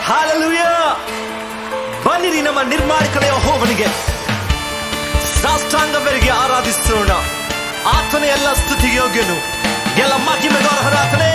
Hallelujah ಬನ್ನಿರಿ ನಮ್ಮ ನಿರ್ಮಾಣಿಕನೆಯ ಹೋವನಿಗೆ ಸಾಷ್ಟಾಂಗವರಿಗೆ ಆರಾಧಿಸೋಣ ಆತನ ಎಲ್ಲ ಸ್ತುತಿಗೆ ಯೋಗ್ಯನು ಎಲ್ಲ ಮಹಿಮೆಗೌರವರಾತನೇ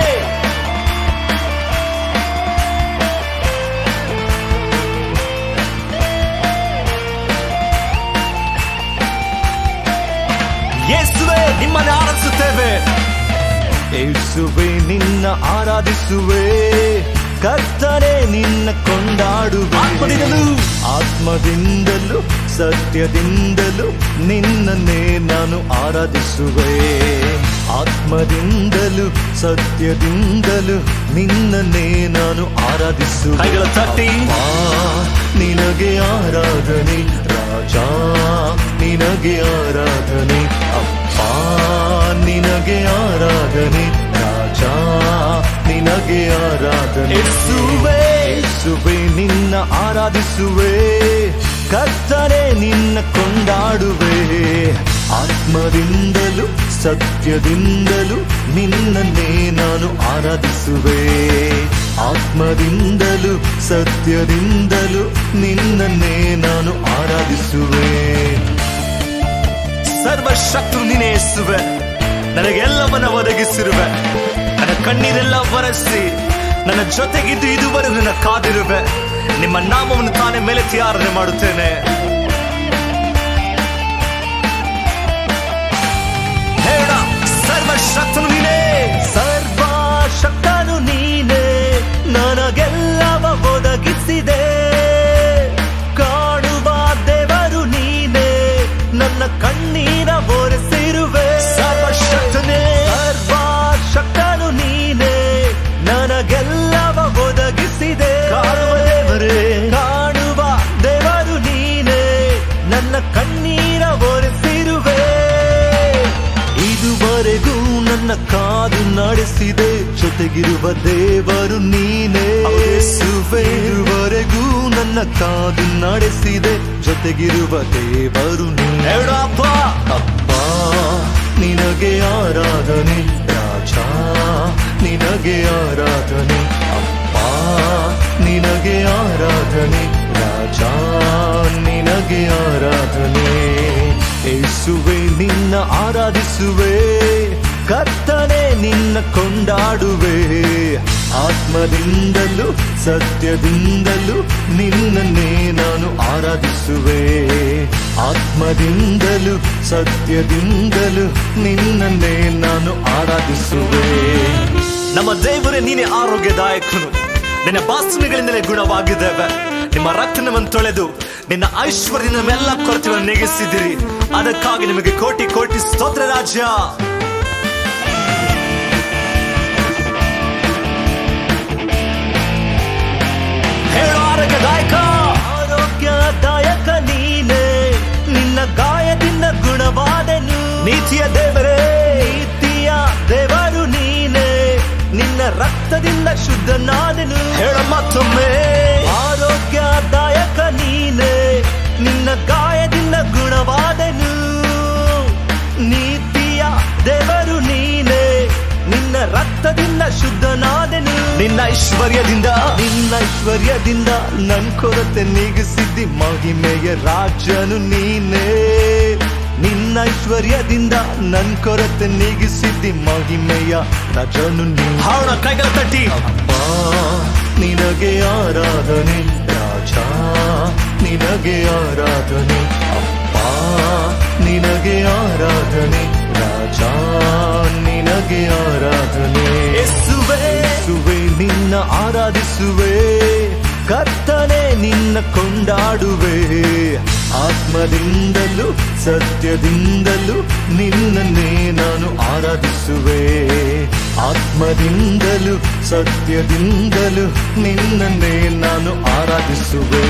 ಯೇಸುವೆ ನಿಮ್ಮನ್ನು ಆರಾಧಿಸುತ್ತೇವೆ ಯೇಸುವೆ ನಿನ್ನ ಆರಾಧಿಸುವೆ ಕರ್ತನೆ ನಿನ್ನ ಕೊಂಡಾಡುವೆ ಆತ್ಮದಿಂದಲೂ ಆತ್ಮದಿಂದಲೂ ಸತ್ಯದಿಂದಲೂ ನಿನ್ನನ್ನೇ ನಾನು ಆರಾಧಿಸುವೆ ಆತ್ಮದಿಂದಲೂ ಸತ್ಯದಿಂದಲೂ ನಿನ್ನನ್ನೇ ನಾನು ಆರಾಧಿಸುವೆ ಕೈಗಳ ತಟ್ಟಿ ನಿನಗೆ ಆರಾಧನೆ ರಾಜ ನಿನಗೆ ಆರಾಧನೆ ಅಪ್ಪ ನಿನಗೆ ಆರಾಧನೆ ರಾಜ ನಿನಗೆ ಆರಾಧನೆ ಯೇಸುವೆ ಯೇಸುವೆ ನಿನ್ನ ಆರಾಧಿಸುವೆ ಕರ್ತನೆ ನಿನ್ನ ಕೊಂಡಾಡುವೆ ಆತ್ಮದಿಂದಲೂ ಸತ್ಯದಿಂದಲೂ ನಿನ್ನನ್ನೇ ನಾನು ಆರಾಧಿಸುವೆ ಆತ್ಮದಿಂದಲೂ ಸತ್ಯದಿಂದಲೂ ನಿನ್ನನ್ನೇ ನಾನು ಆರಾಧಿಸುವೆ ಸರ್ವಶಕ್ತರು ನೀನೇ ಯೇಸುವೆ ನನಗೆಲ್ಲವನ್ನ ಒದಗಿಸಿರುವೆ ನನ್ನ ಕಣ್ಣೀರೆಲ್ಲ ಬರೆಸಿ ನನ್ನ ಜೊತೆಗಿದ್ದು ಇದುವರೆಗೂ ನನ್ನ ಕಾದಿರುವೆ ನಿಮ್ಮ ನಾಮವನ್ನು ತಾನೇ ಮೇಲೆ ಆರಾಧನೆ ಮಾಡುತ್ತೇನೆ ಹೇಳ ಸರ್ವಶಕ್ತನು ನೀನೇ ಸರ್ವಶಕ್ತನು ನೀನೇ ನನಗೆಲ್ಲವ ಒದಗಿಸಿದೆ ಕಾಣುವ ದೇವರು ನೀನೇ ನನ್ನ ಕಣ್ಣೀರ ಒರೆಸಿರುವೆ ಸರ್ವಶಕ್ತನೇ ಸರ್ವಶಕ್ತನು ನೀನೇ ನನಗೆಲ್ಲವ ಒದಗಿಸಿದೆ ಕಾಣುವ ದೇವರೇ ಕಾಣುವ ದೇವರು ನೀನೇ ನನ್ನ ಕಣ್ಣೀರ ಒರೆಸಿರುವೆ ಇದುವರೆಗೂ ನನ್ನ ಕಾದು ನಡೆಸಿದೆ ಜೊತೆಗಿರುವ ದೇವರು ನೀನೇ ಯೇಸುವೆ. ಇದುವರೆಗೂ ನನ್ನ ಕಾದು ನಡೆಸಿದೆ ಜೊತೆಗಿರುವ ದೇವರು ನೀನೇ ಅಪ್ಪ ಅಪ್ಪ ನಿನಗೆ ಆರಾಧನೆ ರಾಜ ನಿನಗೆ ಆರಾಧನೆ ಅಪ್ಪ ನಿನಗೆ ಆರಾಧನೆ ರಾಜ ನಿನಗೆ ಆರಾಧನೆ ಯೇಸುವೆ ನಿನ್ನ ಆರಾಧಿಸುವೆ ಕರ್ತನೆ ನಿನ್ನ ಕೊಂಡಾಡುವೆ ಆತ್ಮದಿಂದಲೂ ಸತ್ಯದಿಂದಲೂ ನಿನ್ನನ್ನೇ ನಾನು ಆರಾಧಿಸುವೆ ಆತ್ಮದಿಂದಲೂ ಸತ್ಯದಿಂದಲೂ ನಿನ್ನನ್ನೇ ನಾನು ಆರಾಧಿಸುವೆ ನಮ್ಮ ದೇವರೇ ನೀನೇ ಆರೋಗ್ಯದಾಯಕನು ನಿನ್ನ ಬಾಸನೆಗಳಿಂದಲೇ ಗುಣವಾಗಿದ್ದೇವೆ ನಿಮ್ಮ ರಕ್ತ ನಮ್ಮನ್ನು ತೊಳೆದು ನಿನ್ನ ಐಶ್ವರ್ಯ ನಮ್ಮೆಲ್ಲ ಕೊರತೆಗಳನ್ನು ನೆಗೆಸಿದಿರಿ ಅದಕ್ಕಾಗಿ ನಿಮಗೆ ಕೋಟಿ ಕೋಟಿ ಸ್ತೋತ್ರ ರಾಜ್ಯ ಹೇಳು ಆರೋಗ್ಯದಾಯಕ ಆರೋಗ್ಯದಾಯಕ ನೀನೇ ನಿನ್ನ ಗಾಯದಿಂದ ಗುಣವಾದನು ನೀತಿಯ ದೇವರೇ ನೀತಿಯ ದೇವರು ನೀನೇ ನಿನ್ನ ರಕ್ತದಿಂದ ಶುದ್ಧನಾದನು ಹೇಳ ಮತ್ತೊಮ್ಮೆ ಆರೋಗ್ಯದಾಯಕ ನೀನೇ ನಿನ್ನ ಗಾಯದಿಂದ ಗುಣವಾದನು ನೀತಿಯ ದೇವರು ನೀನೇ ನಿನ್ನ ರಕ್ತದಿಂದ ಶುದ್ಧನಾದನು ನಿನ್ನ ಐಶ್ವರ್ಯದಿಂದ ನಿನ್ನ ಐಶ್ವರ್ಯದಿಂದ ನನ್ ಕೊರತೆ ನೀಗಿಸಿದ್ದಿ ಮಹಿಮೆಯ ರಾಜನು ನೀನೇ ನಿನ್ನ ಐಶ್ವರ್ಯದಿಂದ ನನ್ ಕೊರತೆ ನೀಗಿಸಿದ್ದಿ ಮಹಿಮೆಯ ರಾಜನು ನೀ ಹಾವಣ ಕೈಗಳ ತಟ್ಟಿ ಅಪ್ಪ ನಿನಗೆ ಆರಾಧನೆ ರಾಜ ನಿನಗೆ ಆರಾಧನೆ ಅಪ್ಪ ನಿನಗೆ ಆರಾಧನೆ ರಾಜ ನಿನಗೆ ಆರಾಧನೆ ಯೇಸುವೆ ನಿನ್ನ ಆರಾಧಿಸುವೆ ಕರ್ತನೆ ನಿನ್ನ ಕೊಂಡಾಡುವೆ ಆತ್ಮದಿಂದಲೂ ಸತ್ಯದಿಂದಲೂ ನಿನ್ನನ್ನೇ ನಾನು ಆರಾಧಿಸುವೆ ಆತ್ಮದಿಂದಲೂ ಸತ್ಯದಿಂದಲೂ ನಿನ್ನನ್ನೇ ನಾನು ಆರಾಧಿಸುವೆ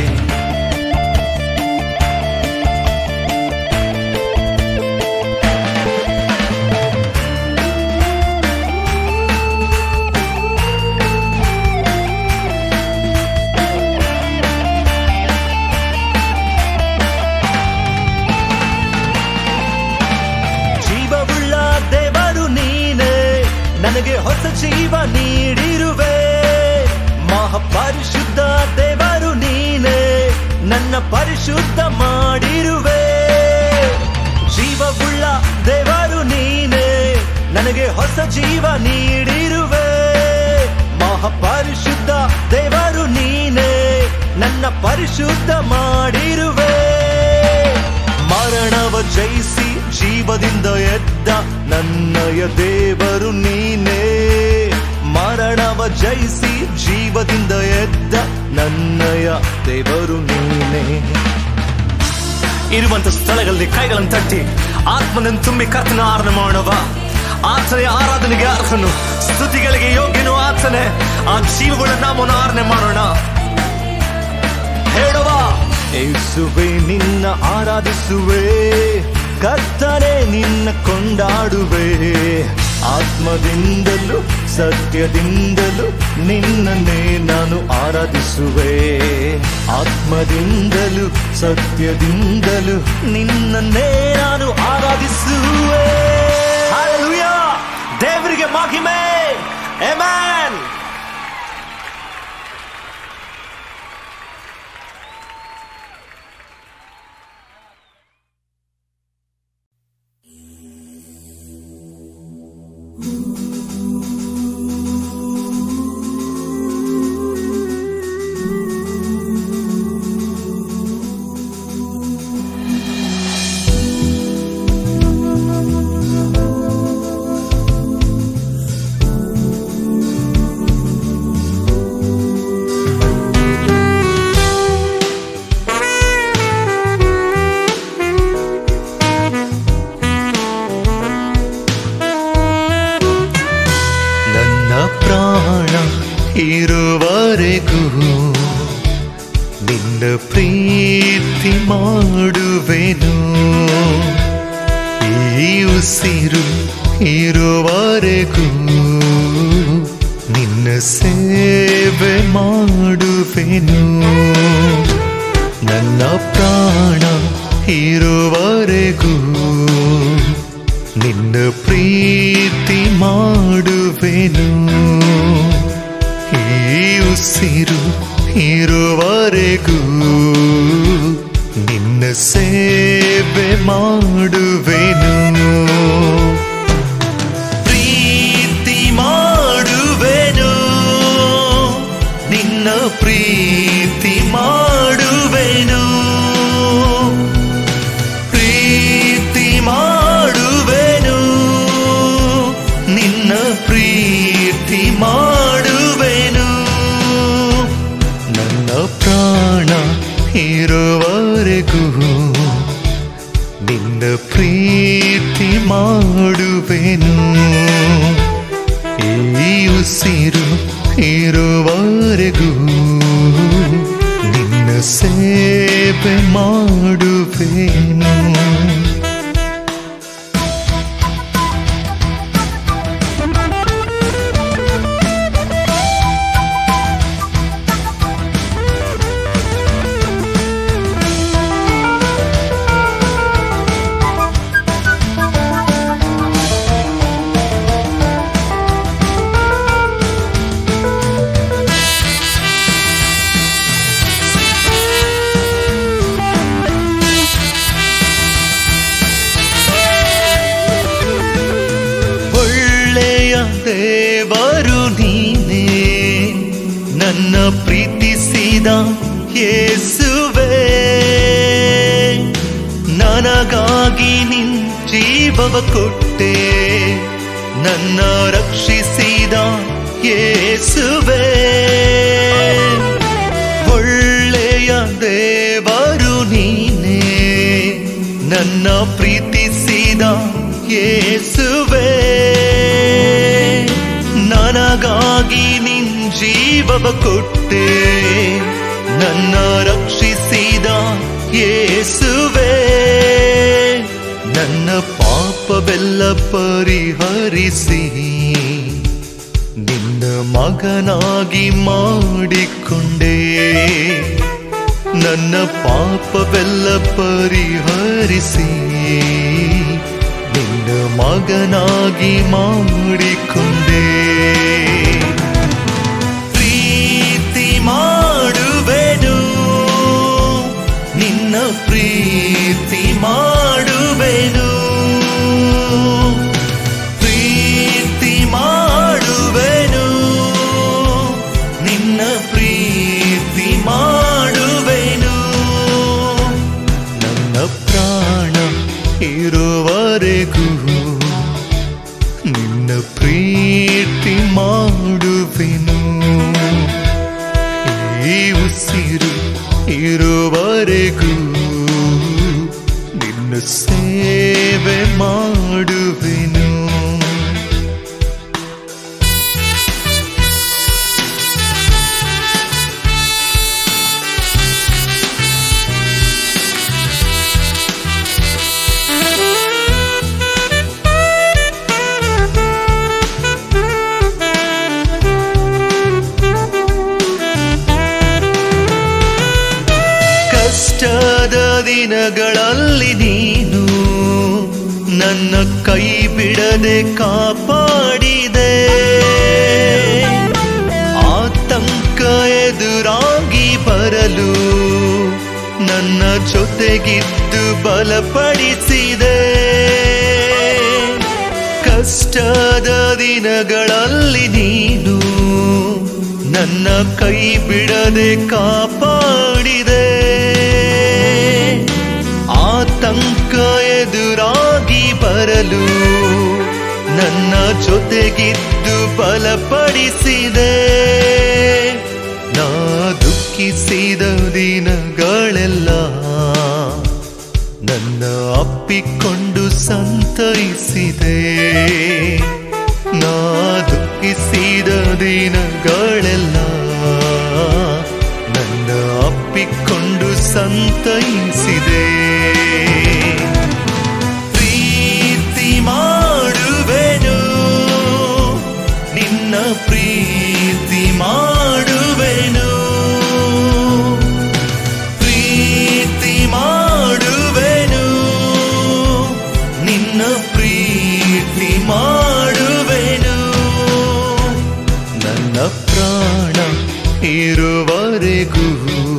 ಜೀವವುಳ್ಳ ದೇವರು ನೀನೇ ನನಗೆ ಹೊಸ ಜೀವ ನೀಡಿರುವೆ ಮಹಾಪರಿಶುದ್ಧ ಪರಿಶುದ್ಧ ಮಾಡಿರುವೆ ಜೀವವುಳ್ಳ ದೇವರು ನೀನೇ ನನಗೆ ಹೊಸ ಜೀವ ನೀಡಿರುವೆ ಮಹಾಪರಿಶುದ್ಧ ದೇವರು ನೀನೇ ನನ್ನ ಪರಿಶುದ್ಧ ಮಾಡಿರುವೆ ಮರಣವ ಜಯಿಸಿ ಜೀವದಿಂದ ಎದ್ದ ನನ್ನಯ ದೇವರು ನೀನೇ ಮರಣವ ಜಯಿಸಿ ಜೀವದಿಂದ ಎದ್ದ ನನ್ನಯ ದೇವರು ನೀನೇ ಇರುವಂತ ಸ್ಥಳಗಳಲ್ಲಿ ಕೈಗಳನ್ನು ತಟ್ಟಿ ಆತ್ಮನನ್ನು ತುಂಬಿ ಕರ್ತನ ಆರಾಧನೆ ಮಾಡುವ ಆತನೆಯ ಆರಾಧನೆಗೆ ಅರ್ಹನು ಸ್ತುತಿಗಳಿಗೆ ಯೋಗ್ಯನು ಆತನೆ ಆ ಜೀವಗಳ ನಾಮವನ್ನು ಆರಾಧನೆ ಮಾಡೋಣ ಹೇಳುವ ಏಸುವೆ ನಿನ್ನ ಆರಾಧಿಸುವೆ ಕರ್ತನೆ ನಿನ್ನ ಕೊಂಡಾಡುವೆ ಆತ್ಮದಿಂದಲೂ ಸತ್ಯದಿಂದಲೂ ನಿನ್ನನ್ನೇ ನಾನು ಆರಾಧಿಸುವೆ ಆತ್ಮದಿಂದಲೂ ಸತ್ಯದಿಂದಲೂ ನಿನ್ನನ್ನೇ ನಾನು ಆರಾಧಿಸುವೆ Hallelujah! ದೇವರಿಗೆ ಮಹಿಮೆ Amen! ನನ್ನ ಪ್ರಾಣ ಇರುವವರೆಗೂ ನಿನ್ನ ಪ್ರೀತಿ ಮಾಡುವೆನು ಈ ಉಸಿರು ಇರುವವರೆಗೂ ನಿನ್ನ ಸೇವೆ ಮಾಡುವೆನು ನನ್ನ ಪ್ರಾಣ ಇರುವವರೆಗೂ ನಿನ್ನ ಪ್ರೀತಿ ಮಾಡುವೆನು ಈ ಉಸಿರು ಇರುವವರೆಗೂ ನಿನ್ನ ಸೇವೆ ಮಾಡುವೆನು ಪ್ರೀತಿ ಮಾಡುವೆನು ನಿನ್ನ ಪ್ರೀತಿ ಮಾಡುವೆನು ಪ್ರೀತಿ ಮಾಡುವೆನು ನಿನ್ನ ಪ್ರೀತಿ ಮಾಡುವೆನು ನನ್ನ ಪ್ರಾಣ ಇರುವವರೆಗೂ ನಿನ್ನ ಪ್ರೀತಿ ಮಾಡುವೆನು ಈ ಉಸಿರು ಇರುವವರೆಗೂ ನಿನ್ನ ಸೇವೆ ಮಾಡುವೆನು ಒಳ್ಳೆಯ ದೇವರು ನೀನೇ ನನ್ನ ಪ್ರೀತಿಸಿದ ಯೇಸುವೆ ನನಗಾಗಿ ನಿನ್ ಜೀವವ ಕೊಟ್ಟೆ ನನ್ನ ರಕ್ಷಿಸಿದ ಯೇಸುವೆ ಒಳ್ಳೆಯ ದೇವರು ನೀನೇ ನನ್ನ ಪ್ರೀತಿಸಿದ ಯೇಸುವೆ ನನಗಾಗಿ ನಿನ್ ಜೀವವ ಕೊಟ್ಟೆ ನನ್ನ ರಕ್ಷಿಸಿದ ಯೇಸುವೆ ನನ್ನ ಪಾಪವೆಲ್ಲ ಪರಿಹರಿಸಿ ನಿನ್ನ ಮಗನಾಗಿ ಮಾಡಿಕೊಂಡೆ ನನ್ನ ಪಾಪವೆಲ್ಲ ಪರಿಹರಿಸಿ ನಿನ್ನ ಮಗನಾಗಿ ಮಾಡಿಕೊಂಡೆ ಪ್ರೀತಿ ಮಾಡುವೆನು ನಿನ್ನ ಮಾಡುವೆನು ಪ್ರೀತಿ ಮಾಡುವೆನು ನಿನ್ನ ಪ್ರೀತಿ ಮಾಡುವೆನು ನನ್ನ ಪ್ರಾಣ ಇರುವವರೆಗೂ ನಿನ್ನ ಪ್ರೀತಿ ಮಾಡುವೆನು ಈ ಉಸಿರು ಇರುವವರೆಗೂ ನಿನ್ನ ಸೇವೆ ಮಾಡುವೆನು ಕಷ್ಟದ ದಿನಗಳಲ್ಲಿ ನೀನು ನನ್ನ ಕೈ ಬಿಡದೆ ಕಾಪಾಡಿದೆ ಆತಂಕ ಎದುರಾಗಿ ಬರಲು ನನ್ನ ಜೊತೆಗಿದ್ದು ಬಲಪಡಿಸಿದೆ ಕಷ್ಟದ ದಿನಗಳಲ್ಲಿ ನೀನು ನನ್ನ ಕೈ ಬಿಡದೆ ಕಾಪಾಡಿದೆ ಆತಂಕ ಎದುರಾಗಿ ಬರಲು ನನ್ನ ಜೊತೆಗಿದ್ದು ಬಲಪಡಿಸಿದೆ ನಾ ದುಃಖಿಸಿದ ದಿನಗಳೆಲ್ಲ ನನ್ನ ಅಪ್ಪಿಕೊಂಡು ಸಂತೈಸಿದೆ ನಾ ದುಃಖಿಸಿದ ದಿನಗಳೆಲ್ಲ ನನ್ನ ಅಪ್ಪಿಕೊಂಡು ಸಂತೈಸಿದೆ ಪ್ರೀತಿ ಮಾಡುವೆನು ನಿನ್ನ ಪ್ರೀತಿ ಮಾಡುವೆನು ಪ್ರೀತಿ ಮಾಡುವೆನು ನಿನ್ನ ಪ್ರೀತಿ ಮಾಡುವೆನು ನನ್ನ ಪ್ರಾಣ ಇರುವವರೆಗೂ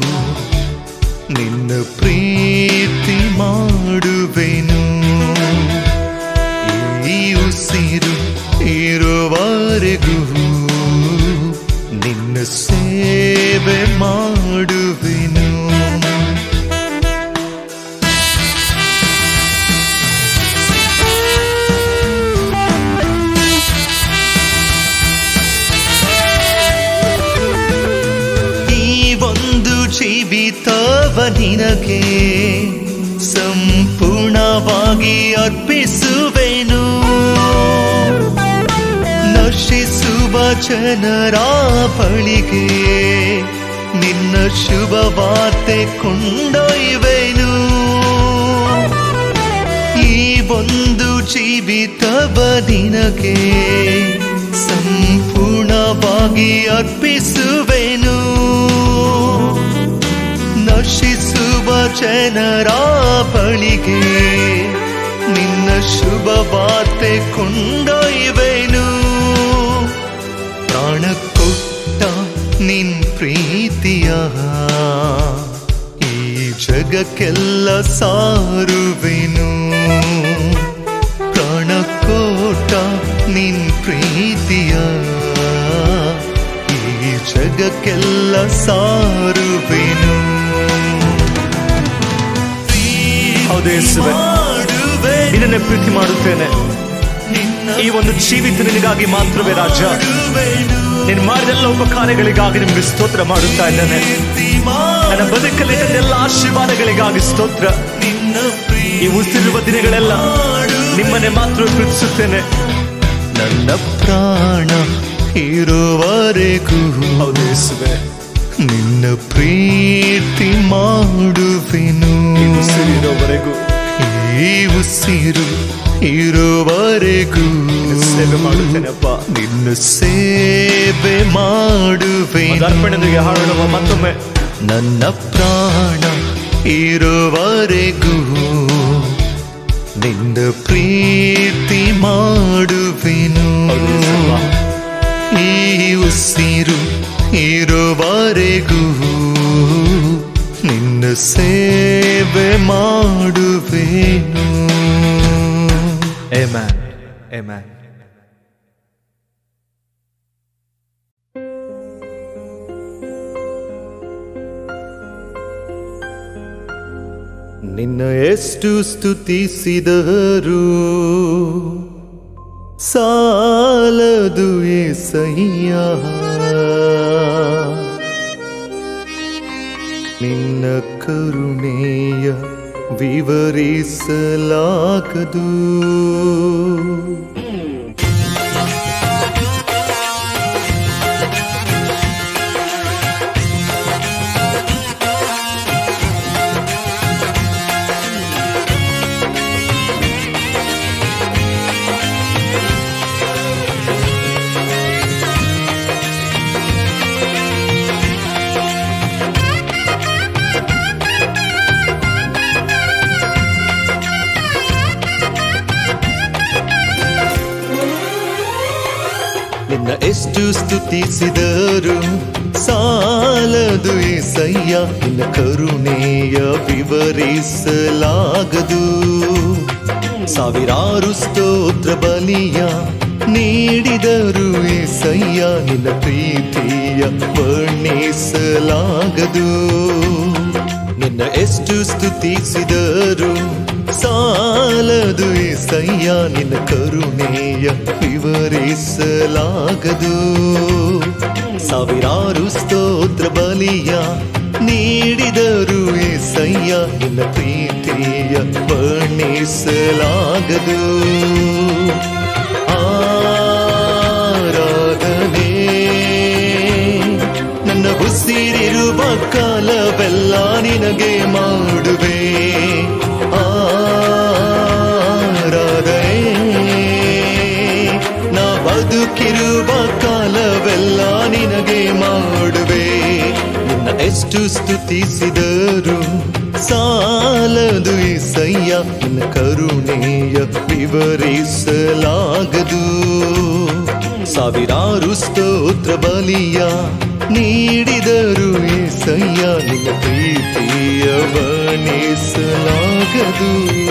ನಿನ್ನ ಪ್ರೀತಿ ಮಾಡುವೆನು ಈ ಉಸಿರು ಇರುವವರೆಗೂ ನಿನ್ನ ಸೇವೆ ಮಾಡುವೆನು ಈ ಒಂದು ಜೀವಿತವ ನಿನಗೆ ಸಂಪೂರ್ಣವಾಗಿ ಅರ್ಪಿಸುವೆನು ನಶಿಸುವ ಜನರ ಬಳಿಗೆ ನಿನ್ನ ಶುಭ ವಾರ್ತೆ ಕೊಂಡೊಯ್ವೆನು ಈ ಒಂದು ಜೀವಿತವ ನಿನಗೆ ಸಂಪೂರ್ಣವಾಗಿ ಅರ್ಪಿಸುವೆನು ನಶಿಸುವ ಜನರ ಬಳಿಗೆ ನಿನ್ನ ಶುಭ ವಾರ್ತೆ ಕೊಂಡೊಯ್ವೆನು ಪ್ರಾಣ ಕೊಟ್ಟ ನಿನ್ ಪ್ರೀತಿಯ ಈ ಜಗಕ್ಕೆಲ್ಲ ಸಾರುವೆನು ಪ್ರಾಣ ಕೋಟ ನಿನ್ ಪ್ರೀತಿಯ ಈ ಜಗಕ್ಕೆಲ್ಲ ಸಾರುವೆನು ಹೌದು ಯೇಸುವೆ. ನಿನ್ನನ್ನೇ ಪ್ರೀತಿ ಮಾಡುತ್ತೇನೆ ಈ ಒಂದು ಜೀವಿತ ನಿನಗಾಗಿ ಮಾತ್ರವೇ ರಾಜ ನೀನು ಮಾಡಿದೆಲ್ಲ ಉಪಕಾರಗಳಿಗಾಗಿ ನಿಮ್ಗೆ ಸ್ತೋತ್ರ ಮಾಡುತ್ತಾ ಇದ್ದೇನೆ ನನ್ನ ಬದುಕಲ್ಲಿ ಎಲ್ಲ ಆಶೀರ್ವಾದಗಳಿಗಾಗಿ ಸ್ತೋತ್ರ ಈ ಉಸಿರುವ ದಿನಗಳೆಲ್ಲ ನಿಮ್ಮನ್ನೇ ಮಾತ್ರ ಪ್ರೀತಿಸುತ್ತೇನೆ ನನ್ನ ಪ್ರಾಣ ಇರುವವರೆಗೂ ಹೌದು ಯೇಸುವೆ. ನಿನ್ನ ಪ್ರೀತಿ ಮಾಡುವೆನು ಈ ಉಸಿರಿರೋವರೆಗೂ ಈ ಉಸಿರು ಇರುವವರೆಗೂ ಸೇವೆ ಮಾಡುತ್ತೇನೆ ಅಪ್ಪ ನಿನ್ನ ಸೇವೆ ಮಾಡುವೆನು ಅರ್ಪಣೆಗೆ ಹಾಡುವ ಮತ್ತೊಮ್ಮೆ ನನ್ನ ಪ್ರಾಣ ಇರುವವರೆಗೂ ನಿನ್ನ ಪ್ರೀತಿ ಮಾಡುವೆನು ಹೌದು ಯೇಸಪ್ಪ. ಈ ಉಸಿರು ಇರುವವರೆಗೂ ನಿನ್ನ ಸೇವೆ ಸೇವೆ ಮಾಡುವೆನು Amen. Amen. ನಿನ್ನ ಎಷ್ಟು ಸ್ತುತಿಸಿದರು ಸಾಲದು ಏಸಯ್ಯ ನಿನ್ನ ಕರುಣೆಯ ವಿವರಿಸಲಾಗದು ನಿನ್ನ ಎಷ್ಟು ಸ್ತುತಿಸಿದರು ಸಾಲದು ಏಸಯ್ಯ ನಿನ್ನ ಕರುಣೆಯ ವಿವರಿಸಲಾಗದು ಸಾವಿರಾರು ಸ್ತೋತ್ರ ಬಲಿಯ ನೀಡಿದರು ಏಸಯ್ಯ ನಿನ್ನ ಪ್ರೀತಿಯ ವರ್ಣಿಸಲಾಗದು ನಿನ್ನ ಎಷ್ಟು ಸ್ತುತಿಸಿದರು ಸಾಲದು ಏಸಯ್ಯ ನಿನ್ನ ಕರುಣೆಯ ವಿವರಿಸಲಾಗದು ಸಾವಿರಾರು ಸ್ತೋತ್ರ ಬಲಿಯ ನೀಡಿದರು ಏಸಯ್ಯ ನಿನ್ನ ಪ್ರೀತಿಯ ವರ್ಣಿಸಲಾಗದು ಆರಾಧನೆ ನನ್ನ ಉಸಿರಿರುವ ಕಾಲವೆಲ್ಲ ನಿನಗೆ ಮಾಡುವೆ ಆರಾಧನೆ ನಾ ಬದುಕಿರುವ ಕಾಲವೆಲ್ಲ ನಿನಗೆ ಮಾಡುವೆ ನಿನ್ನ ಎಷ್ಟು ಸ್ತುತಿಸಿದರು ಸಾಲದು ಏಸಯ್ಯ ನಿನ್ನ ಕರುಣೆಯ ವಿವರಿಸಲಾಗದು ಸಾವಿರಾರು ಸ್ತೋತ್ರ ಬಲಿಯ ನೀಡಿದರು ಏಸಯ್ಯ ನಿನ್ನ ಪ್ರೀತಿಯ ವರ್ಣಿಸಲಾಗದು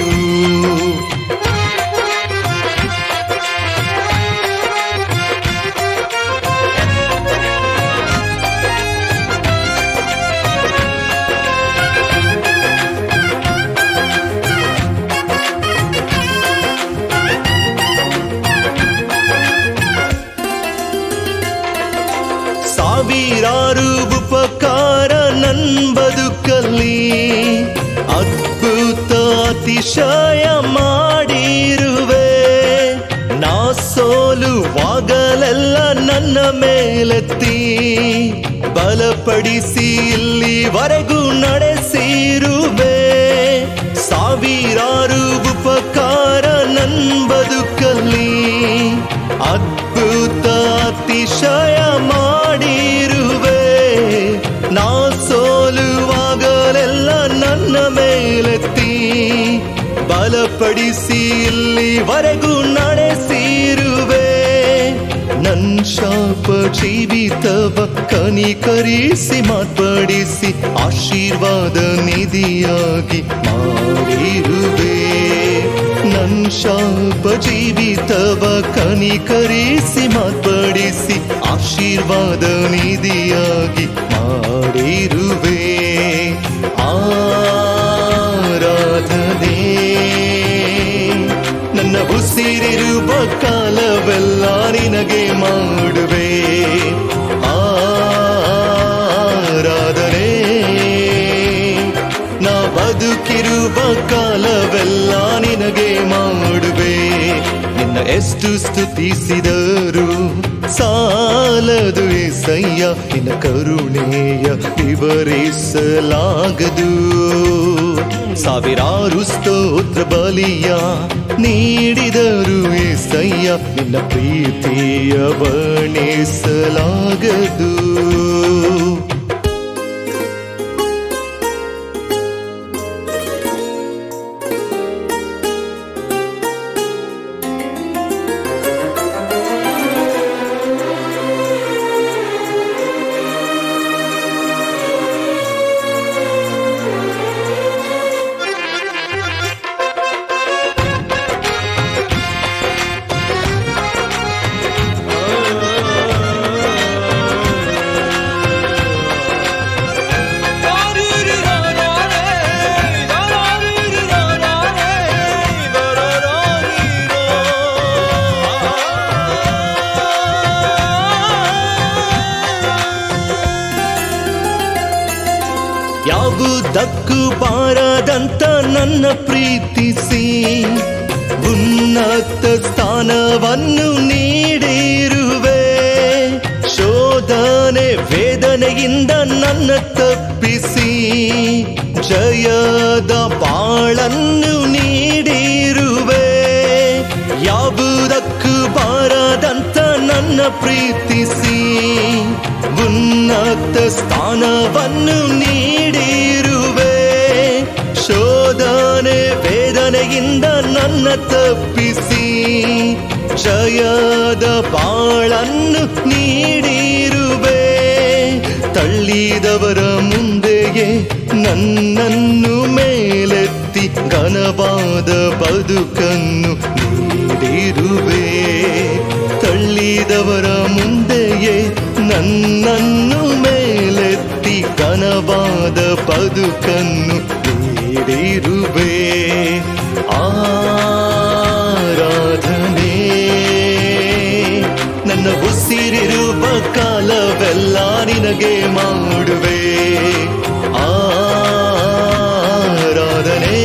ಸಾವಿರಾರು ಉಪಕಾರ ನನ್ ಬದುಕಲ್ಲಿ ಅದ್ಭುತ ಅತಿಶಯ ಮಾಡಿರುವೆ ನಾ ಸೋಲುವಾಗಲೆಲ್ಲ ನನ್ನ ಮೇಲೆತ್ತಿ ಬಲಪಡಿಸಿ ಇಲ್ಲಿವರೆಗೂ ನಡೆಸಿರುವೆ ಸಾವಿರಾರು ಉಪಕಾರ ನನ್ ಬದುಕಲ್ಲಿ ಅದ್ಭುತ ಅತಿಶಯ ಮಾಡಿರುವೆ ನಾ ಸೋಲುವಾಗಲೆಲ್ಲ ನನ್ನ ಮೇಲೆತ್ತಿ ಬಲಪಡಿಸಿ ಇಲ್ಲಿವರೆಗೂ ನಡೆಸಿರುವೆ ನನ್ ಶಾಪ ಜೀವಿತವ ಕನಿಕರಿಸಿ ಮಾರ್ಪಡಿಸಿ ಆಶೀರ್ವಾದ ನಿಧಿಯಾಗಿ ಮಾಡಿರುವೆ ನನ್ ಶಾಪ ಜೀವಿತವ ಕನಿಕರಿಸಿ ಮಾರ್ಪಡಿಸಿ ಆಶೀರ್ವಾದ ನಿಧಿಯಾಗಿ ಮಾಡಿರುವೆ ಆರಾಧನೆ ನನ್ನ ಉಸಿರಿರುವ ಕಾಲವೆಲ್ಲ ನಿನಗೆ ಮಾಡುವೆ ಆರಾಧನೆ ನಾ ಬದುಕಿರುವ ಕಾಲವೆಲ್ಲ ನಿನಗೆ ಮಾಡುವೆ ನಿನ್ನ ಎಷ್ಟು ಸ್ತುತಿಸಿದರು ಸಾಲದು ಏಸಯ್ಯ ನಿನ್ನ ಕರುಣೆಯ ವಿವರಿಸಲಾಗದು ಸಾವಿರಾರು ಸ್ತೋತ್ರ ಬಲಿಯ ನೀಡಿದರು ಏಸಯ್ಯ ನಿನ್ನ ಪ್ರೀತಿಯ ವರ್ಣಿಸಲಾಗದು ಯಾವುದಕ್ಕೂ ಬಾರದಂತ ನನ್ನ ಪ್ರೀತಿಸಿ ಉನ್ನತ ಸ್ಥಾನವನ್ನು ನೀಡಿರುವೆ ಶೋಧನೆ ವೇದನೆಯಿಂದ ನನ್ನ ತಪ್ಪಿಸಿ ಜಯದ ಬಾಳನ್ನು ನೀಡಿರುವೆ ಯಾವುದಕ್ಕೂ ಬಾರದಂತ ನನ್ನ ಪ್ರೀತಿಸಿ ಉನ್ನತ ಸ್ಥಾನವನ್ನು ನೀಡಿರುವೆ ಶೋಧನೆ ವೇದನೆಯಿಂದ ನನ್ನ ತಪ್ಪಿಸಿ ಜಯದ ಬಾಳನ್ನು ನೀಡಿರುವೆ ತಳ್ಳಿದವರ ಮುಂದೆಯೇ ನನ್ನನ್ನು ಮೇಲೆತ್ತಿ ಘನವಾದ ಬದುಕನ್ನು ನೀಡಿರುವೆ ತಳ್ಳಿದವರ ಮುಂದೆಯೇ ನನ್ನನ್ನು ಮೇಲೆತ್ತಿ ಘನವಾದ ಬದುಕನ್ನು ನೀಡಿರುವೆ ಆರಾಧನೆ ನನ್ನ ಉಸಿರಿರುವ ಕಾಲವೆಲ್ಲ ನಿನಗೆ ಮಾಡುವೆ ಆರಾಧನೆ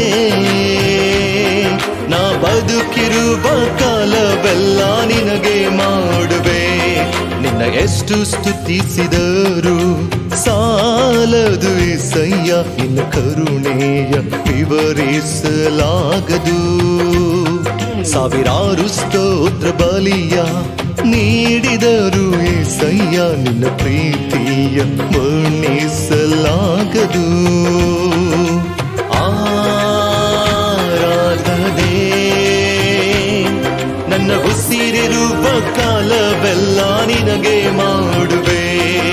ನಾ ಬದುಕಿರುವ ಕಾಲವೆಲ್ಲ ನಿನಗೆ ಮಾಡುವೆ ನಿನ್ನ ಎಷ್ಟು ಸ್ತುತಿಸಿದರು ಸಾಲದು ಸಯ್ಯ ನಿನ್ನ ಕರುಣೆಯ ವಿವರಿಸಲಾಗದು ಸಾವಿರಾರು ಸ್ತೋತ್ರ ಬಲಿಯ ನೀಡಿದರು ಸಯ್ಯ ನಿನ್ನ ಪ್ರೀತಿಯ ವರ್ಣಿಸಲಾಗದು ಆರಾಧನೆ ನನ್ನ ಉಸಿರಿರುವ ಕಾಲವೆಲ್ಲ ನಿನಗೆ ಮಾಡುವೆ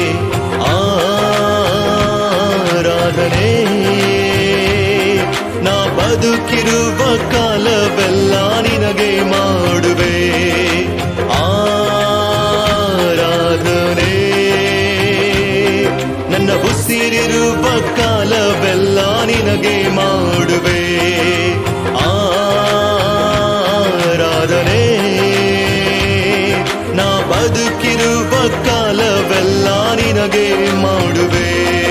ಆರಾಧನೆ ನಾ ಬದುಕಿರುವ ಕಾಲವೆಲ್ಲ ನಿನಗೆ ಮಾಡುವೆ ಆರಾಧನೆ ನನ್ನ ಉಸಿರಿರುವ ಕಾಲವೆಲ್ಲ ನಿನಗೆ ಮಾಡುವೆ ಆರಾಧನೆ ನಾ ಬದುಕಿರುವ ಕಾಲವೆಲ್ಲ ನಿನಗೆ ಮಾಡುವೆ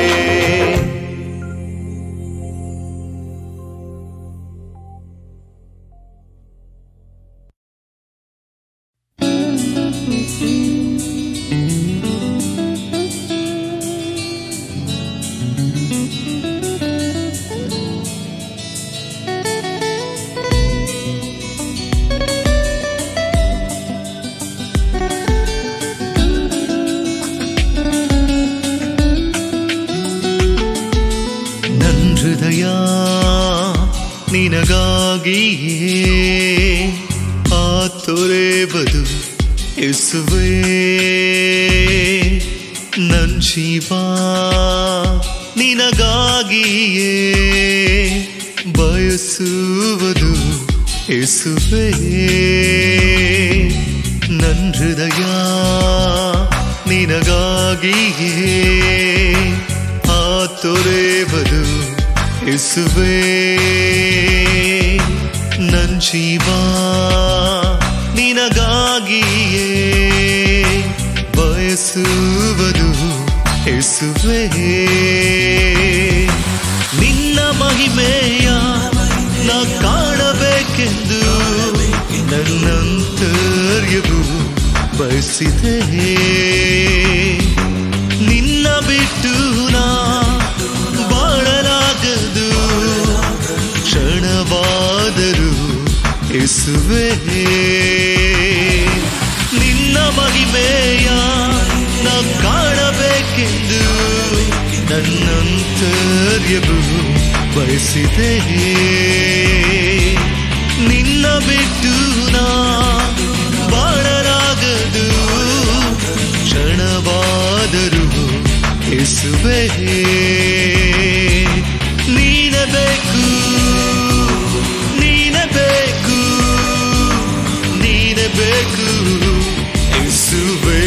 ನನ್ ಹೃದಯ ನಿನಗಾಗಿಯೇ ಆ ತೊರೆಬದು ಎಸುವೆ ನನ್ ಜೀವ ನಿನಗಾಗಿಯೇ ಬಯಸುವುದು ಎಸುವೆ ನನ್ ಹೃದಯ ನಿನಗಾಗಿಯೇ ಆ ತೊರೆಬದು ಎಸುವೆ ನನ್ ಜೀವ ನಿನಗಾಗಿಯೇ ಬಯಸುವುದು ಎಸುವೆ ನಿನ್ನ ಮಹಿಮೆಯ ನಾ ಕಾಣಬೇಕೆಂದು ನನ್ನಂತರ್ಯವು ಬಯಸಿದೆ ನಿನ್ನ ಬಿಟ್ಟು ನಾ ಬಾಳಲಾಗದು ಕ್ಷಣವಾದರೂ ಎಸುವೆ ನಿನ್ನ ಮಹಿಮೆಯ ನಾ ಕಾಣಬೇಕೆಂದು ನನ್ನಂತರ್ಯವು ಬಯಸಿದೆ ನಿನ್ನ ಬಿಟ್ಟು ನಾ ಬಾಳಲಾಗದು ಕ್ಷಣವಾದರೂ ಎಸುವೆ ನೀನ ಬೇಕು ನೀನ ಬೇಕು ನೀನ ಬೇಕು ಎಸುವೆ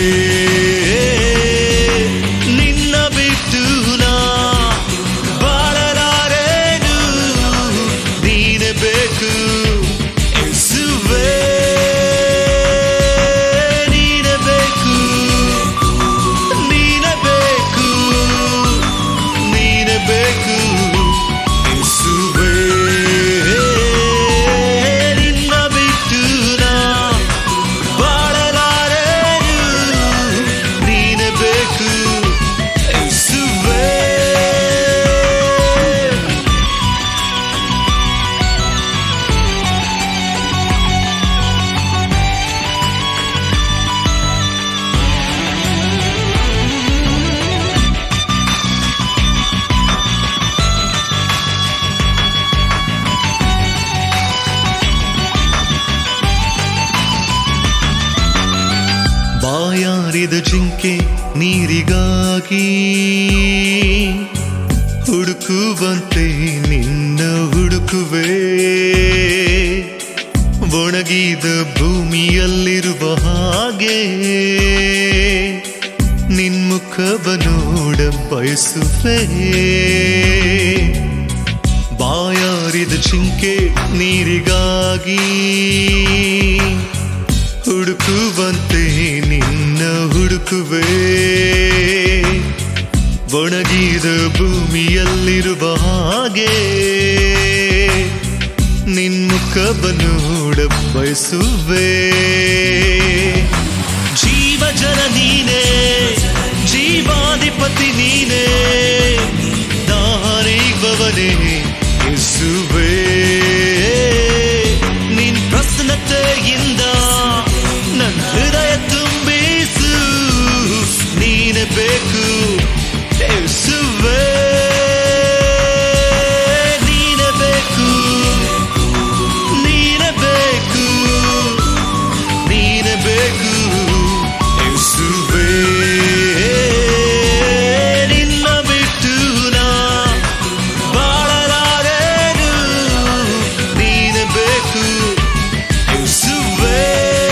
ನಿನ್ನ ಬಿಟ್ಟು ನಾ ಬಾಳಲಾರೇನು ನೀನ ಬೇಕು ಎಸುವೆ ಬಾಯಾರಿದ ಜಿಂಕೆ ನೀರಿಗಾಗಿ ಹುಡುಕುವಂತೆ ನಿನ್ನ ಹುಡುಕುವೆ ಒಣಗಿದ ಭೂಮಿಯಲ್ಲಿರುವ ಹಾಗೆ ನಿನ್ಮುಖವ ನೋಡ ಬಯಸುವೆ ಬಾಯಾರಿದ ಚಿಂಕೆ ನೀರಿಗಾಗಿ ಹುಡುಕುವಂತೆ ನಿನ್ನ ಹುಡುಕುವೆ ಒಣಗಿದ ಭೂಮಿಯಲ್ಲಿರುವ ಹಾಗೆ ನಿನ್ಮುಖವ ನೋಡ ಬಯಸುವೆ ಜೀವ ಜನ ನೀನೇ ಜೀವಾಧಿಪತಿ ನೀನೇ ದಾರಿವವನೇ ಯೇಸುವೇ ನಿನ್ ಪ್ರಸನ್ನತೆಯಿಂದ ನನ್ನ ಹೃದಯ ತುಂಬಿಸು ನೀನೆ ಬೇಕು ಯೇಸುವೇ ನೀನೆ ಬೇಕು ನೀನೆ ಬೇಕು ನೀನೆ ಬೇಕು ಯೇಸುವೇ ನಿನ್ನ ಬಿಟ್ಟು ನಾ ಬಾಳಲಾರೇನು ನೀನೆ ಬೇಕು ಯೇಸುವೇ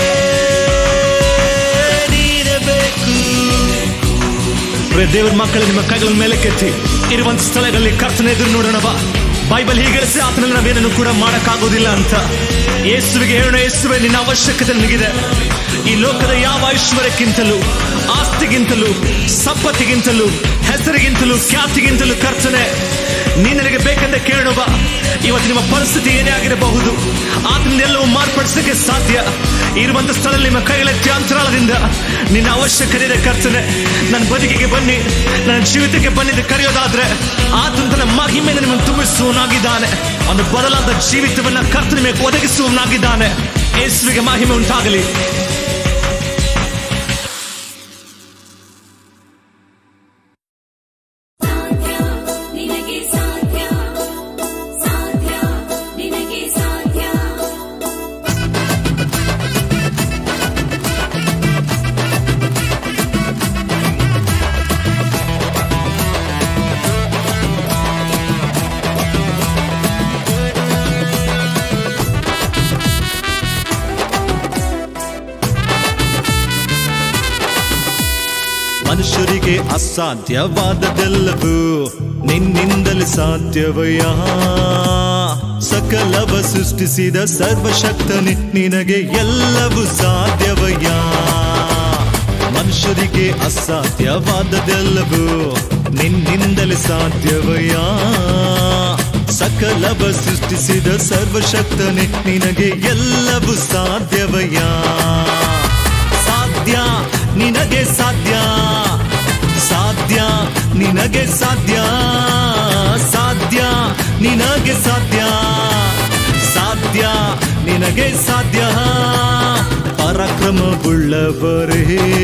ನೀನೆ ಬೇಕು ಪ್ರಿಯ ದೇವರ ಮಕ್ಕಳು ನಿಮ್ಮ ಕೈಗಳ ಮೇಲೆ ಕೆತ್ತಿ ಇರುವಂತ ಸ್ಥಳಗಳಲ್ಲಿ ಕರ್ತನ ಎದುರು ನೋಡೋಣ ಬಾ ಬೈಬಲ್ ಹೀಗೆ ಹೇಳಿಸಿ ಆತನಲ್ಲಿ ನಾವೇನನ್ನು ಕೂಡ ಮಾಡಕ್ಕಾಗೋದಿಲ್ಲ ಅಂತ ಯೇಸುವಿಗೆ ಹೇಳೋಣ ಯೇಸುವೆ ನಿನ್ನ ಅವಶ್ಯಕತೆ ನನಗಿದೆ ಈ ಲೋಕದ ಯಾವ ಐಶ್ವರ್ಯಕ್ಕಿಂತಲೂ ಆಸ್ತಿಗಿಂತಲೂ ಸಂಪತ್ತಿಗಿಂತಲೂ ಹೆಸರಿಗಿಂತಲೂ ಖ್ಯಾತಿಗಿಂತಲೂ ಕರ್ತನೆ ನೀ ನನಗೆ ಬೇಕಂತ ಕೇಳೋಣ ಬಾ ಇವತ್ತು ನಿಮ್ಮ ಪರಿಸ್ಥಿತಿ ಏನೇ ಆಗಿರಬಹುದು ಆತನಿಂದ ಎಲ್ಲವೂ ಮಾರ್ಪಡಿಸಲಿಕ್ಕೆ ಸಾಧ್ಯ ಇರುವಂತ ಸ್ಥಳದಲ್ಲಿ ನಿಮ್ಮ ಕೈಗಳ ಅಂತರಾಳದಿಂದ ನಿನ್ನ ಅವಶ್ಯಕತೆ ಇದೆ ಕರ್ತನೆ ನನ್ನ ಬದುಕಿಗೆ ಬನ್ನಿ ನನ್ನ ಜೀವಿತಕ್ಕೆ ಬನ್ನಿದ್ದು ಕರೆಯೋದಾದ್ರೆ ಆತನ ತನ್ನ ಮಹಿಮೆ ನಿಮ್ಮನ್ನು ತುಂಬಿಸುವನಾಗಿದ್ದಾನೆ ಒಂದು ಬದಲಾದ ಜೀವಿತವನ್ನ ಕರ್ತನ ಮೇಲೆ ಒದಗಿಸುವನಾಗಿದ್ದಾನೆ ಯೇಸುವಿಗೆ ಮಹಿಮೆ ಉಂಟಾಗಲಿ ಸಾಧ್ಯ ನಿನಗೆ ಸಾಧ್ಯ ಸಾಧ್ಯ ನಿನಗೆ ಸಾಧ್ಯ ಮನುಷ್ಯರಿಗೆ ಅಸಾಧ್ಯವಾದದೆಲ್ಲವೂ ನಿನ್ನಿಂದಲೇ ಸಾಧ್ಯವಯ್ಯ ಸಕಲವ ಸೃಷ್ಟಿಸಿದ ಸರ್ವಶಕ್ತನೆ ನಿನಗೆ ಎಲ್ಲವೂ ಸಾಧ್ಯವಯ್ಯ ಮನುಷ್ಯರಿಗೆ ಅಸಾಧ್ಯವಾದದೆಲ್ಲವೂ ನಿನ್ನಿಂದಲೇ ಸಾಧ್ಯವಯ್ಯ ಸಕಲವ ಸೃಷ್ಟಿಸಿದ ಸರ್ವಶಕ್ತನೆ ನಿನಗೆ ಎಲ್ಲವೂ ಸಾಧ್ಯವಯ್ಯ ಸಾಧ್ಯ ನಿನಗೆ ಸಾಧ್ಯ ಸಾಧ್ಯ ನಿನಗೆ ಸಾಧ್ಯ ಸಾಧ್ಯ ನಿನಗೆ ಸಾಧ್ಯ ಸಾಧ್ಯ ನಿನಗೆ ಸಾಧ್ಯ ಪರಾಕ್ರಮವುಳ್ಳವರೇ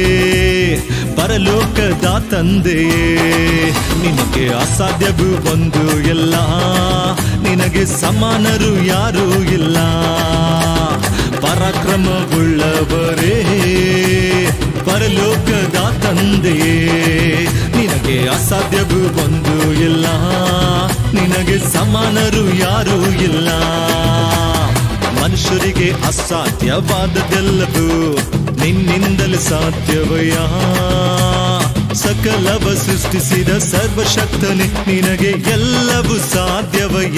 ಪರಲೋಕದ ತಂದೆಯೇ ನಿನಗೆ ಅಸಾಧ್ಯವೂ ಒಂದು ಎಲ್ಲ ನಿನಗೆ ಸಮಾನರು ಯಾರೂ ಇಲ್ಲ ಪರಾಕ್ರಮವುಳ್ಳವರೇ ಪರಲೋಕದ ತಂದೆಯೇ ನಿನಗೆ ಅಸಾಧ್ಯವೂ ಒಂದು ಇಲ್ಲ ನಿನಗೆ ಸಮಾನರು ಯಾರೂ ಇಲ್ಲ ಮನುಷ್ಯರಿಗೆ ಅಸಾಧ್ಯವಾದದೆಲ್ಲವೂ ನಿನ್ನಿಂದಲೇ ಸಾಧ್ಯವಯ್ಯ ಸಕಲವ ಸೃಷ್ಟಿಸಿದ ಸರ್ವಶಕ್ತನೆ ನಿನಗೆ ಎಲ್ಲವೂ ಸಾಧ್ಯವಯ್ಯ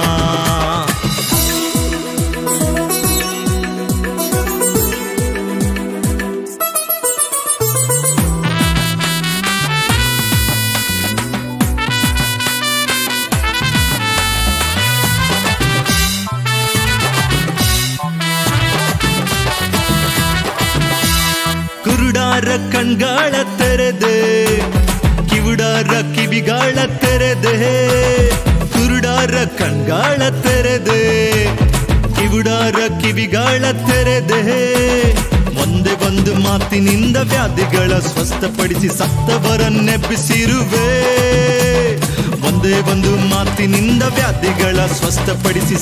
ಕುರುಡಾರ ಕಣ್ಗಾಳ ತೆರೆದೆ ಕಿವುಡಾರ ಕಿವಿಗಾಳ ತೆರೆದೆ ಕುರುಡಾರ ಕಣ್ಗಾಳ ತೆರೆದೆ ಕಿವುಡಾರ ಕಿವಿಗಾಳ ತೆರೆದೆ ಒಂದೇ ಒಂದು ಮಾತಿನಿಂದ ವ್ಯಾಧಿಗಳ ಸ್ವಸ್ಥಪಡಿಸಿ ಸತ್ತವರನ್ನೆಬ್ಬಿಸಿರುವೆ ಒಂದೇ ಒಂದು ಮಾತಿನಿಂದ ವ್ಯಾಧಿಗಳ ಸ್ವಸ್ಥಪಡಿಸಿ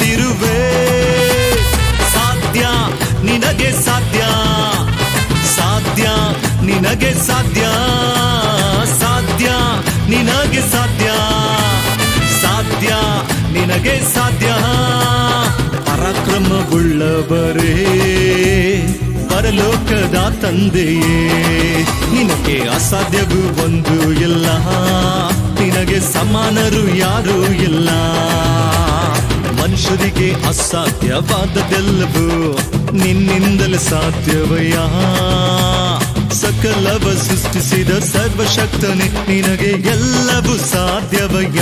ಸತ್ತವರನ್ನೆಬ್ಬಿಸಿರುವೆ ಸಾಧ್ಯ ನಿನಗೆ ಸಾಧ್ಯ ಸಾಧ್ಯ ನಿನಗೆ ಸಾಧ್ಯ ಸಾಧ್ಯ ನಿನಗೆ ಸಾಧ್ಯ ಸಾಧ್ಯ ನಿನಗೆ ಸಾಧ್ಯ ಪರಾಕ್ರಮವುಳ್ಳವರೇ ಪರಲೋಕದ ತಂದೆಯೇ ನಿನಗೆ ಅಸಾಧ್ಯವೂ ಒಂದು ಇಲ್ಲ ನಿನಗೆ ಸಮಾನರು ಯಾರೂ ಇಲ್ಲ ಮನುಷ್ಯರಿಗೆ ಅಸಾಧ್ಯವಾದದೆಲ್ಲವೂ ನಿನ್ನಿಂದಲೇ ಸಾಧ್ಯವಯ್ಯ ಸಕಲವ ಸೃಷ್ಟಿಸಿದ ಸರ್ವಶಕ್ತನೇ ನಿನಗೆ ಎಲ್ಲವೂ ಸಾಧ್ಯವಯ್ಯ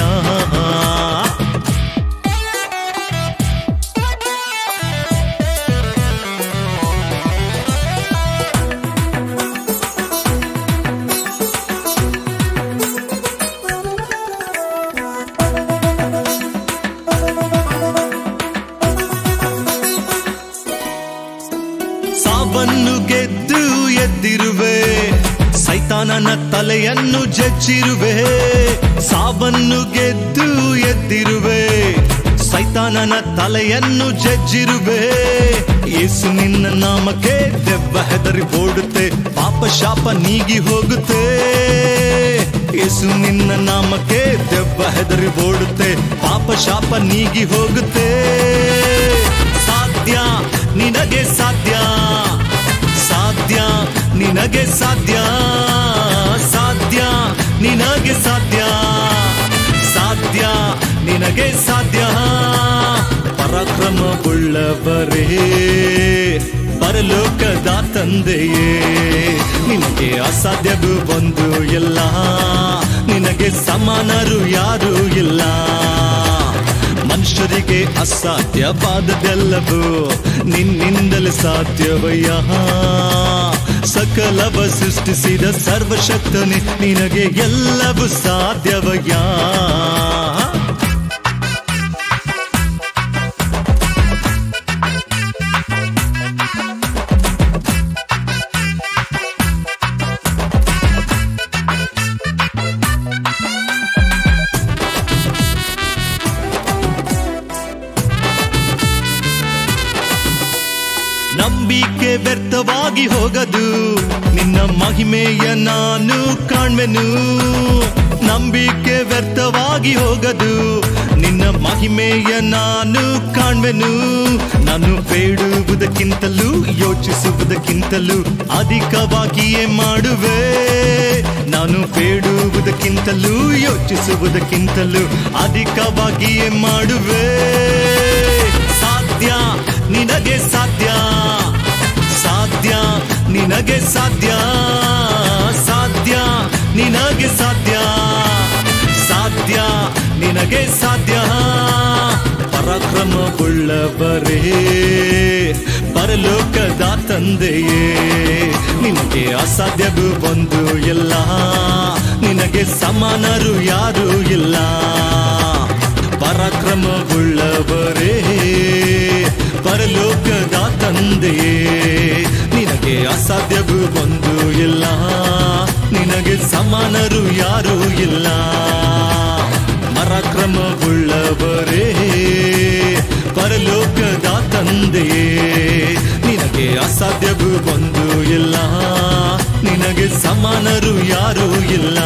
ಸಾವನ್ನು ಗೆದ್ದು ಎದ್ದಿರುವೆ ಸೈತಾನನ ತಲೆಯನ್ನು ಜಜ್ಜಿರುವೆ ಸಾವನ್ನು ಗೆದ್ದು ಎದ್ದಿರುವೆ ಸೈತಾನನ ತಲೆಯನ್ನು ಜಜ್ಜಿರುವೆ ಯೇಸು ನಿನ್ನ ನಾಮಕ್ಕೆ ದೆವ್ವ ಹೆದರಿ ಓಡುತ್ತೆ ಪಾಪ ಶಾಪ ನೀಗಿ ಹೋಗುತ್ತೆ ಯೇಸು ನಿನ್ನ ನಾಮಕ್ಕೆ ದೆವ್ವ ಹೆದರಿ ಓಡುತ್ತೆ ಪಾಪ ಶಾಪ ನೀಗಿ ಹೋಗುತ್ತೆ ಸಾಧ್ಯ ನಿನಗೆ ಸಾಧ್ಯ ಸಾಧ್ಯ ನಿನಗೆ ಸಾಧ್ಯ ಸಾಧ್ಯ ನಿನಗೆ ಸಾಧ್ಯ ಸಾಧ್ಯ ನಿನಗೆ ಸಾಧ್ಯ ಪರಾಕ್ರಮವುಳ್ಳವರೇ ಪರಲೋಕದ ತಂದೆಯೇ ನಿನಗೆ ಅಸಾಧ್ಯವೂ ಒಂದು ಎಲ್ಲ ನಿನಗೆ ಸಮಾನರು ಯಾರೂ ಇಲ್ಲ ಮನುಷ್ಯರಿಗೆ ಅಸಾಧ್ಯವಾದದೆಲ್ಲವೂ ನಿನ್ನಿಂದಲೇ ಸಾಧ್ಯವಯ್ಯ ಸಕಲವ ಸೃಷ್ಟಿಸಿದ ಸರ್ವಶಕ್ತನೇ ನಿನಗೆ ಎಲ್ಲವೂ ಸಾಧ್ಯವಯ್ಯ ನಂಬಿಕೆ ವ್ಯರ್ಥವಾಗಿ ಹೋಗದು ನಿನ್ನ ಮಹಿಮೆಯ ನಾನು ಕಾಣ್ವೆನು ನಂಬಿಕೆ ವ್ಯರ್ಥವಾಗಿ ಹೋಗದು ನಿನ್ನ ಮಹಿಮೆಯ ನಾನು ಕಾಣ್ವೆನು ನಾನು ಬೇಡುವುದಕ್ಕಿಂತಲೂ ಯೋಚಿಸುವುದಕ್ಕಿಂತಲೂ ಅಧಿಕವಾಗಿಯೇ ಮಾಡುವೆ ನಾನು ಬೇಡುವುದಕ್ಕಿಂತಲೂ ಯೋಚಿಸುವುದಕ್ಕಿಂತಲೂ ಅಧಿಕವಾಗಿಯೇ ಮಾಡುವೆ ಸಾಧ್ಯ ನಿನಗೆ ಸಾಧ್ಯ ಸಾಧ್ಯ ನಿನಗೆ ಸಾಧ್ಯ ಸಾಧ್ಯ ನಿನಗೆ ಸಾಧ್ಯ ಸಾಧ್ಯ ನಿನಗೆ ಸಾಧ್ಯ ಪರಾಕ್ರಮವುಳ್ಳವರೇ ಪರಲೋಕದ ತಂದೆಯೇ ನಿನಗೆ ಅಸಾಧ್ಯವೂ ಒಂದು ಎಲ್ಲ ನಿನಗೆ ಸಮಾನರು ಯಾರೂ ಇಲ್ಲ ಪರಾಕ್ರಮವುಳ್ಳವರೇ ಪರಲೋಕದ ತಂದೆಯೇ ನಿನಗೆ ಅಸಾಧ್ಯವೂ ಒಂದು ಇಲ್ಲ ನಿನಗೆ ಸಮಾನರು ಯಾರೂ ಇಲ್ಲ ಪರಾಕ್ರಮವುಳ್ಳವರೇ ಪರಲೋಕದ ತಂದೆಯೇ ನಿನಗೆ ಅಸಾಧ್ಯವೂ ಒಂದು ಇಲ್ಲ ನಿನಗೆ ಸಮಾನರು ಯಾರೂ ಇಲ್ಲ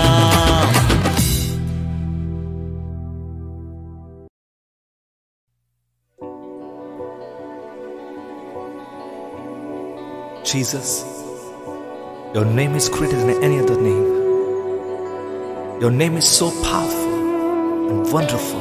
Jesus, your name is greater than any other name. Your name is so powerful and wonderful.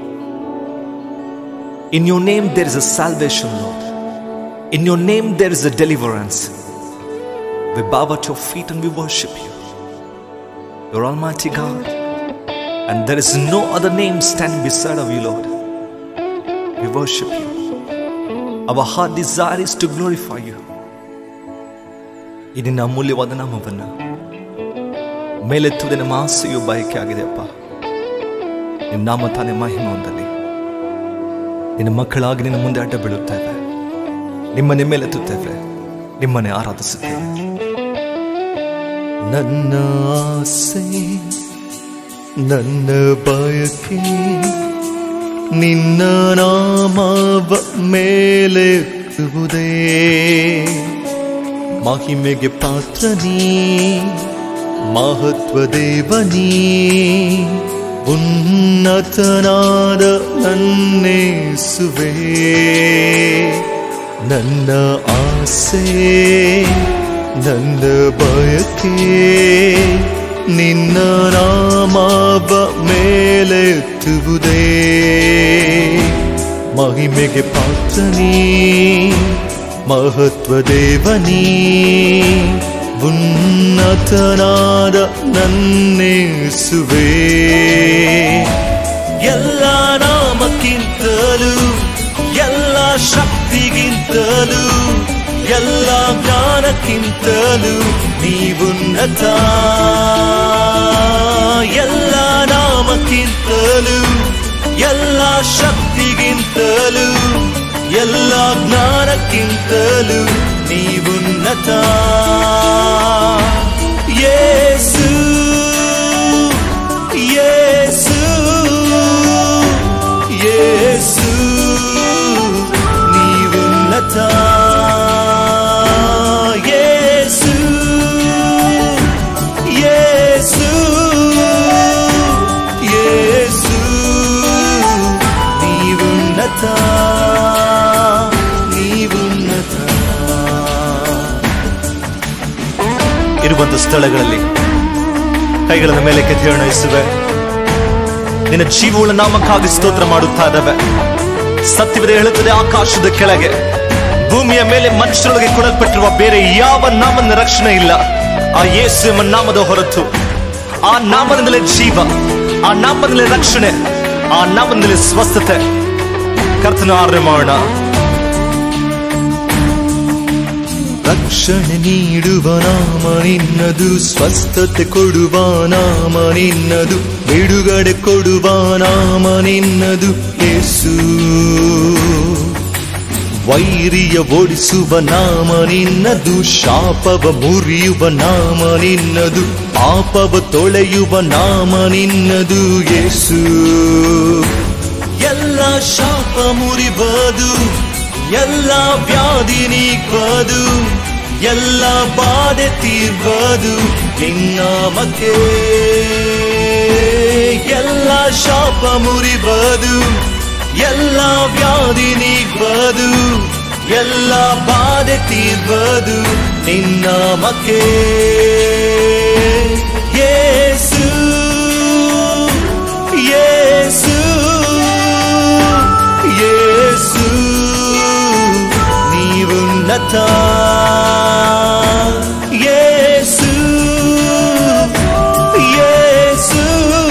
In your name there is a salvation, Lord. In your name there is a deliverance. We bow at your feet and we worship you. You're Almighty God. And there is no other name standing beside of you, Lord. We worship you. Our heart desire is to glorify you. ಈ ನಿನ್ನ ಅಮೂಲ್ಯವಾದ ನಾಮವನ್ನ ಮೇಲೆತ್ತುವುದೇ ನಮ್ಮ ಆಸೆಯು ಬಯಕೆ ಆಗಿದೆ ಅಪ್ಪ ನಿನ್ನ ನಾಮ ತಾನೇ ಮಹಿಮೆ ಹೊಂದಲಿ ನಿನ್ನ ಮಕ್ಕಳಾಗಿ ನಿನ್ನ ಮುಂದೆ ಅಡ್ಡ ಬೀಳುತ್ತೇವೆ ನಿಮ್ಮನ್ನೇ ಮೇಲೆತ್ತುತ್ತೇವೆ ನಿಮ್ಮನ್ನೇ ಆರಾಧಿಸುತ್ತೇವೆ ನನ್ನ ಆಸೆ ನನ್ನ ಬಯಕೆ ನಿನ್ನ ನಾಮವ ಮೇಲೆ ಎತ್ತುವುದೇ ಮಹಿಮೆಗೆ ಪಾತ್ರನೇ ಮಹತ್ವ ದೇವನೇ ಉನ್ನತನಾದ ನನ್ನೇಸುವೆ ನನ್ನ ಆಸೆ ನನ್ನ ಬಯಕೆ ನಿನ್ನ ನಾಮವ ಮೇಲೆತ್ತುವುದೇ ಮಹಿಮೆಗೆ ಪಾತ್ರನೇ ಮಹತ್ವ ದೇವನೇ ಉನ್ನತನಾದ ನನ್ನೇಸುವೆ ಎಲ್ಲ ನಾಮಕ್ಕಿಂತಲೂ ಎಲ್ಲ ಶಕ್ತಿಗಿಂತಲೂ ಎಲ್ಲ ಜ್ಞಾನಕ್ಕಿಂತಲೂ ನೀವುನ್ನತ ಎಲ್ಲ ನಾಮಕ್ಕಿಂತಲೂ ಎಲ್ಲ ಶಕ್ತಿಗಿಂತಲೂ ಎಲ್ಲ ಜ್ಞಾನಕ್ಕಿಂತಲೂ ನೀವುನ್ನತ ಯೇಸು ಯೇಸು ಯೇಸು ನೀವುನ್ನತ ಯೇಸು ಯೇಸು ಯೇಸು ನೀವುನ್ನತ ನೀವುನ್ನತ ಇರುವಂತ ಸ್ಥಳಗಳಲ್ಲಿ ಕೈಗಳನ್ನು ಮೇಲೆ ಕೆತ್ತಿಯೋಣ ಇಸುವೆ ನಿನ್ನ ಜೀವವುಳ್ಳ ನಾಮಕ್ಕಾಗಿ ಸ್ತೋತ್ರ ಮಾಡುತ್ತಾ ಇದ್ದಾವೆ ಸತ್ಯವಿದೆ ಹೇಳುತ್ತದೆ ಆಕಾಶದ ಕೆಳಗೆ ಭೂಮಿಯ ಮೇಲೆ ಮನುಷ್ಯರೊಳಗೆ ಕೊಡಲ್ಪಟ್ಟಿರುವ ಬೇರೆ ಯಾವ ನಾಮದ ರಕ್ಷಣೆ ಇಲ್ಲ ಆ ಯೇಸು ಎಂಬ ನಾಮದ ಹೊರತು ಆ ನಾಮದಿಂದಲೇ ಜೀವ ಆ ನಾಮದಿಂದಲೇ ರಕ್ಷಣೆ ಆ ನಾಮದಿಂದಲೇ ಸ್ವಸ್ಥತೆ ಕರ್ತನ ಆರ್ಡರ್ ಮಾಡೋಣ ರಕ್ಷಣೆ ನೀಡುವ ನಾಮ ನಿನ್ನದು ಸ್ವಸ್ಥತೆ ಕೊಡುವ ನಾಮ ನಿನ್ನದು ಬಿಡುಗಡೆ ಕೊಡುವ ನಾಮ ನಿನ್ನದು ಯೇಸು ವೈರಿಯ ಓಡಿಸುವ ನಾಮ ನಿನ್ನದು ಶಾಪವ ಮುರಿಯುವ ನಾಮ ನಿನ್ನದು ಪಾಪವ ತೊಳೆಯುವ ನಾಮ ನಿನ್ನದು ಯೇಸು ಎಲ್ಲ ಶಾಪ ಮುರಿಬದು ಎಲ್ಲ ವ್ಯಾಧಿ ನೀಗ್ಬದು ಎಲ್ಲ ಬಾಧೆ ತೀರ್ಬದು ನಿನ್ನಾಮಕ್ಕೆ ಎಲ್ಲ ಶಾಪ ಮುರಿಬದು ಎಲ್ಲ ವ್ಯಾಧಿ ನೀಗ್ಬದು ಎಲ್ಲ ಬಾಧೆ ತೀರ್ಬದು ನಿನ್ನಾಮಕ್ಕೆ ಯೇಸು ಯೇಸು ಯೇಸು ನೀವುನ್ನತ ಯೇಸು ಯೇಸು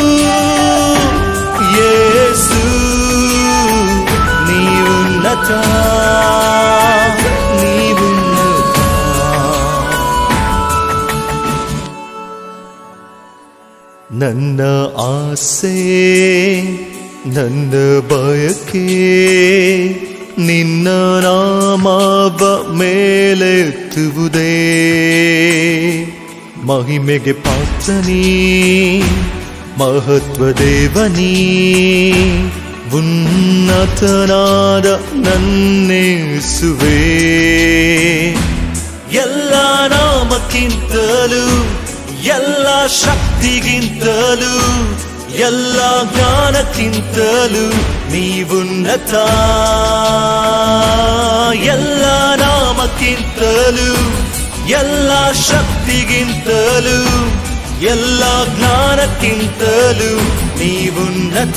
ಯೇಸು ನೀವುನ್ನತ ನೀವುನ್ನತ ನನ್ನ ಆಸೆ ನನ್ನ ಬಯಕೆ ನಿನ್ನ ನಾಮವ ಮೇಲೆತ್ತುವುದೇ ಮಹಿಮೆಗೆ ಪಾತ್ರನೇ ಮಹತ್ವ ದೇವನೇ ಉನ್ನತನಾದ ನನ್ನೇಸುವೆ ಎಲ್ಲ ನಾಮಕ್ಕಿಂತಲೂ ಎಲ್ಲ ಶಕ್ತಿಗಿಂತಲೂ ಎಲ್ಲ ಜ್ಞಾನಕ್ಕಿಂತಲೂ ನೀವುನ್ನತ ಎಲ್ಲ ನಾಮಕ್ಕಿಂತಲೂ ಎಲ್ಲ ಶಕ್ತಿಗಿಂತಲೂ ಎಲ್ಲ ಜ್ಞಾನಕ್ಕಿಂತಲೂ ನೀವುನ್ನತ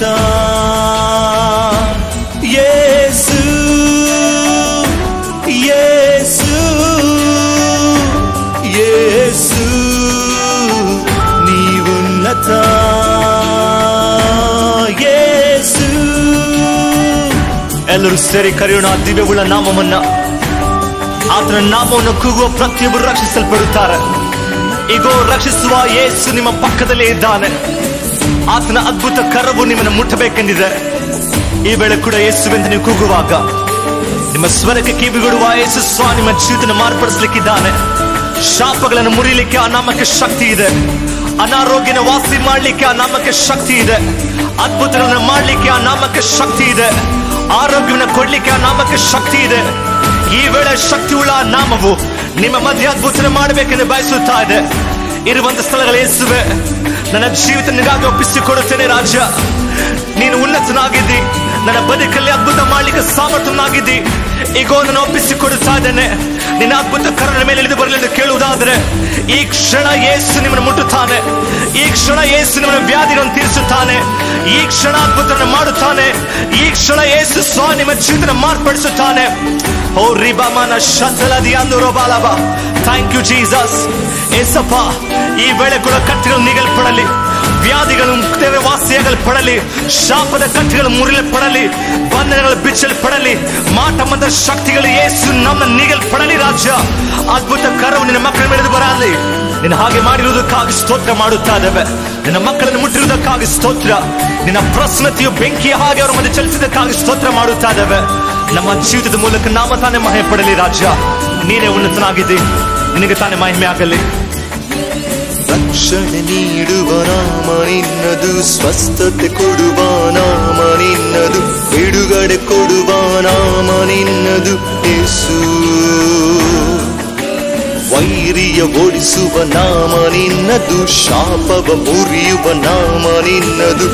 ಯೇಸು ಯೇಸು ಯೇಸು ನೀವುನ್ನತ ಯೇಸು ಎಲ್ಲರೂ ಸೇರಿ ಕರೆಯೋಣ ಆ ದಿವ್ಯವುಳ್ಳ ನಾಮವನ್ನ ಆತನ ನಾಮವನ್ನು ಕೂಗುವ ಪ್ರತಿಯೊಬ್ಬರು ರಕ್ಷಿಸಲ್ಪಡುತ್ತಾರೆ ಈಗೋ ರಕ್ಷಿಸುವ ಯೇಸು ನಿಮ್ಮ ಪಕ್ಕದಲ್ಲೇ ಇದ್ದಾನೆ ಆತನ ಅದ್ಭುತ ಕರವು ನಿಮ್ಮನ್ನು ಮುಟ್ಟಬೇಕೆಂದಿದೆ ಈ ವೇಳೆ ಕೂಡ ಯೇಸುವೆಂದು ನೀವು ಕೂಗುವಾಗ ನಿಮ್ಮ ಸ್ವರಕ್ಕೆ ಕಿವಿಗೊಡುವ ಯೇಸು ಸ್ವ ನಿಮ್ಮ ಜೀವಿತನ ಮಾರ್ಪಡಿಸಲಿಕ್ಕಿದ್ದಾನೆ ಶಾಪಗಳನ್ನು ಮುರಿಲಿಕ್ಕೆ ಆ ನಾಮಕ್ಕೆ ಶಕ್ತಿ ಇದೆ ಅನಾರೋಗ್ಯನ ವಾಸಿ ಮಾಡಲಿಕ್ಕೆ ಆ ನಾಮಕ್ಕೆ ಶಕ್ತಿ ಇದೆ ಅದ್ಭುತಗಳನ್ನು ಮಾಡಲಿಕ್ಕೆ ಆ ನಾಮಕ್ಕೆ ಶಕ್ತಿ ಇದೆ ಆರೋಗ್ಯವನ್ನು ಕೊಡ್ಲಿಕ್ಕೆ ಆ ನಾಮಕ್ಕೆ ಶಕ್ತಿ ಇದೆ ಈ ವೇಳೆ ಶಕ್ತಿಯುಳ್ಳ ನಾಮವು ನಿಮ್ಮ ಮಧ್ಯೆ ಅದ್ಭುತ ಮಾಡಬೇಕೆಂದು ಬಯಸುತ್ತಾ ಇದೆ ಇರುವಂತ ಸ್ಥಳಗಳು ಯೇಸುವೆ ನನ್ನ ಜೀವಿತ ನಿನಗಾಗಿ ಒಪ್ಪಿಸಿಕೊಡುತ್ತೇನೆ ರಾಜ ನೀನು ಉನ್ನತನಾಗಿದ್ದಿ ನನ್ನ ಬದುಕಲ್ಲಿ ಅದ್ಭುತ ಮಾಡ್ಲಿಕ್ಕೆ ಸಾಮರ್ಥ್ಯನಾಗಿದ್ದಿ ಈಗೋ ನಾನು ಒಪ್ಪಿಸಿಕೊಡುತ್ತಾ ಇದ್ದೇನೆ ನಿನ್ನ ಅದ್ಭುತ ಕರುಣ ಮೇಲೆ ಇಳಿದು ಬರಲಿ ಎಂದು ಕೇಳುವುದಾದರೆ ಈ ಕ್ಷಣ ಯೇಸು ನಿಮ್ಮನ್ನು ಮುಟ್ಟುತ್ತಾನೆ ಈ ಕ್ಷಣ ಯೇಸು ನಿಮ್ಮನ್ನು ವ್ಯಾಧಿಗಳನ್ನು ತೀರಿಸುತ್ತಾನೆ ಈ ಕ್ಷಣ ಅದ್ಭುತವನ್ನು ಮಾಡುತ್ತಾನೆ ಈ ಕ್ಷಣ ಯೇಸು ಸ್ವ ನಿಮ್ಮ ಜೀವಿತ ಮಾರ್ಪಡಿಸುತ್ತಾನೆ ಓ ರಿಬಮನ ಶಂತಲದಿ ಅಂದು ರೋಬಾಲಬ ಥ್ಯಾಂಕ್ ಯು ಜೀಸಸ್ ಏಸಪ್ಪ ಈ ವೇಳೆ ಕೂಡ ಕಟ್ಟುಗಳು ನೀಗಲ್ಪಡಲಿ ವ್ಯಾಧಿಗಳು ದೇವ ವಾಸಿಯಾಗಲ್ಪಡಲಿ ಶಾಪದ ಕಟ್ಟುಗಳು ಮುರಿಯಲ್ಪಡಲಿ ಬಂಧನಗಳು ಬಿಚ್ಚಲ್ಪಡಲಿ ಮಾಟ ಮಂತ್ರ ಶಕ್ತಿಗಳು ಯೇಸು ನಮ್ಮ ನೀಗಲ್ಪಡಲಿ ರಾಜ್ಯ ಅದ್ಭುತ ಕರವು ನಿನ್ನ ಮಕ್ಕಳ ಮೇಲೆ ಬರಲಿ ನಿನ್ನ ಹಾಗೆ ಮಾಡಿರುವುದಕ್ಕಾಗಿ ಸ್ತೋತ್ರ ಮಾಡುತ್ತಾ ಇದ್ದೇವೆ ನಿನ್ನ ಮಕ್ಕಳನ್ನು ಮುಟ್ಟಿರುವುದಕ್ಕಾಗಿ ಸ್ತೋತ್ರ ನಿನ್ನ ಪ್ರಸನ್ನತೆಯು ಬೆಂಕಿಯ ಹಾಗೆ ಅವರ ಮಧ್ಯೆ ಚಲಿಸಿದ್ದಕ್ಕಾಗಿ ಸ್ತೋತ್ರ ಮಾಡುತ್ತಾ ಇದ್ದೇವೆ ನಮ್ಮ ಜೀವಿತದ ಮೂಲಕ ನಾಮ ತಾನೇ ಮಹಿಮೆ ಪಡಲಿ ರಾಜ್ಯ ನೀನೇ ಉನ್ನತನಾಗಿದ್ದಿ ನಿನಗೆ ತಾನೇ ಮಹಿಮೆ ಆಗಲಿ ರಕ್ಷಣೆ ನೀಡುವ ನಾಮ ನಿನ್ನದು ಸ್ವಸ್ಥತೆ ಕೊಡುವ ನಾಮ ನಿನ್ನದು ಬಿಡುಗಡೆ ಕೊಡುವ ನಾಮ ನಿನ್ನದು ಯೇಸು ವೈರಿಯ ಓಡಿಸುವ ನಾಮ ನಿನ್ನದು ಶಾಪವ ಮುರಿಯುವ ನಾಮ ನಿನ್ನದು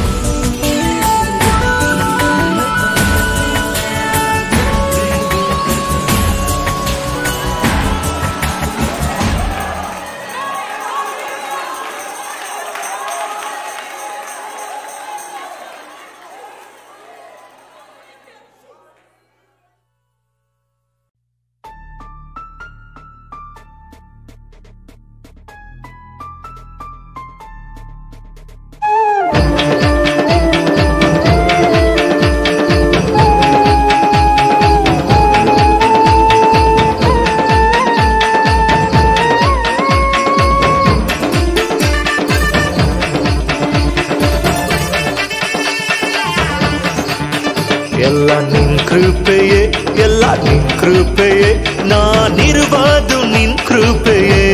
ಎಲ್ಲ ನಿನ್ ಕೃಪೆಯೇ ಎಲ್ಲ ನಿನ್ ಕೃಪೆಯೇ ನಾನಿರುವುದು ನಿನ್ ಕೃಪೆಯೇ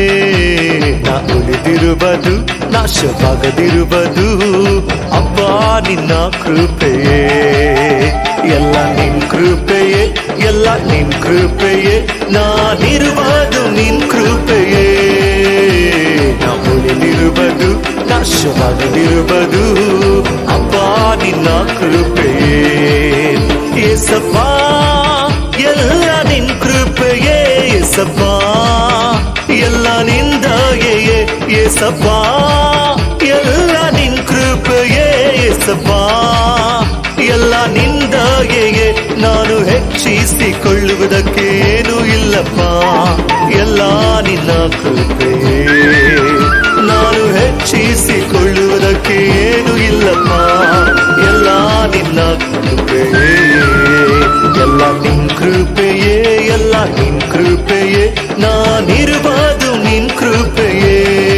ನಾ ಉಳಿದಿರುವುದು ನಾಶವಾಗದಿರುವುದು ಅಪ್ಪ ನಿನ್ನ ಕೃಪೆಯೇ ಎಲ್ಲ ನಿನ್ ಕೃಪೆಯೇ ಎಲ್ಲ ನಿನ್ ಕೃಪೆಯೇ ನಾನಿರುವುದು ನಿನ್ ಕೃಪೆಯೇ ನಾ ಉಳಿದಿರುವುದು ನಾಶವಾಗದಿರುವುದು ಅಪ್ಪ ನಿನ್ನ ಕೃಪೆಯೇ ಏಸಪ್ಪ ಎಲ್ಲ ನಿನ್ ಕೃಪೆಯೇ ಏಸಪ್ಪ ಎಲ್ಲ ನಿಂದಾಗೆ ಏಸಪ್ಪ ಎಲ್ಲ ನಿನ್ ಕೃಪೆಯೇ ಏಸಪ್ಪ ಎಲ್ಲ ನಿಂದಾಗೆ ನಾನು ಹೆಚ್ಚಿಸಿಕೊಳ್ಳುವುದಕ್ಕೆ ಏನೂ ಇಲ್ಲಪ್ಪ ಎಲ್ಲ ನಿನ್ನ ಕೃಪೆಯೇ ನಾನು ಹೆಚ್ಚಿಸಿಕೊಳ್ಳುವುದಕ್ಕೆ ಏನು ಇಲ್ಲಪ್ಪ ಎಲ್ಲ ನಿನ್ನ ಕೃಪೆಯೇ ಎಲ್ಲ ನಿನ್ ಕೃಪೆಯೇ ಎಲ್ಲ ನಿನ್ ಕೃಪೆಯೇ ನಾನಿರುವುದು ನಿನ್ ಕೃಪೆಯೇ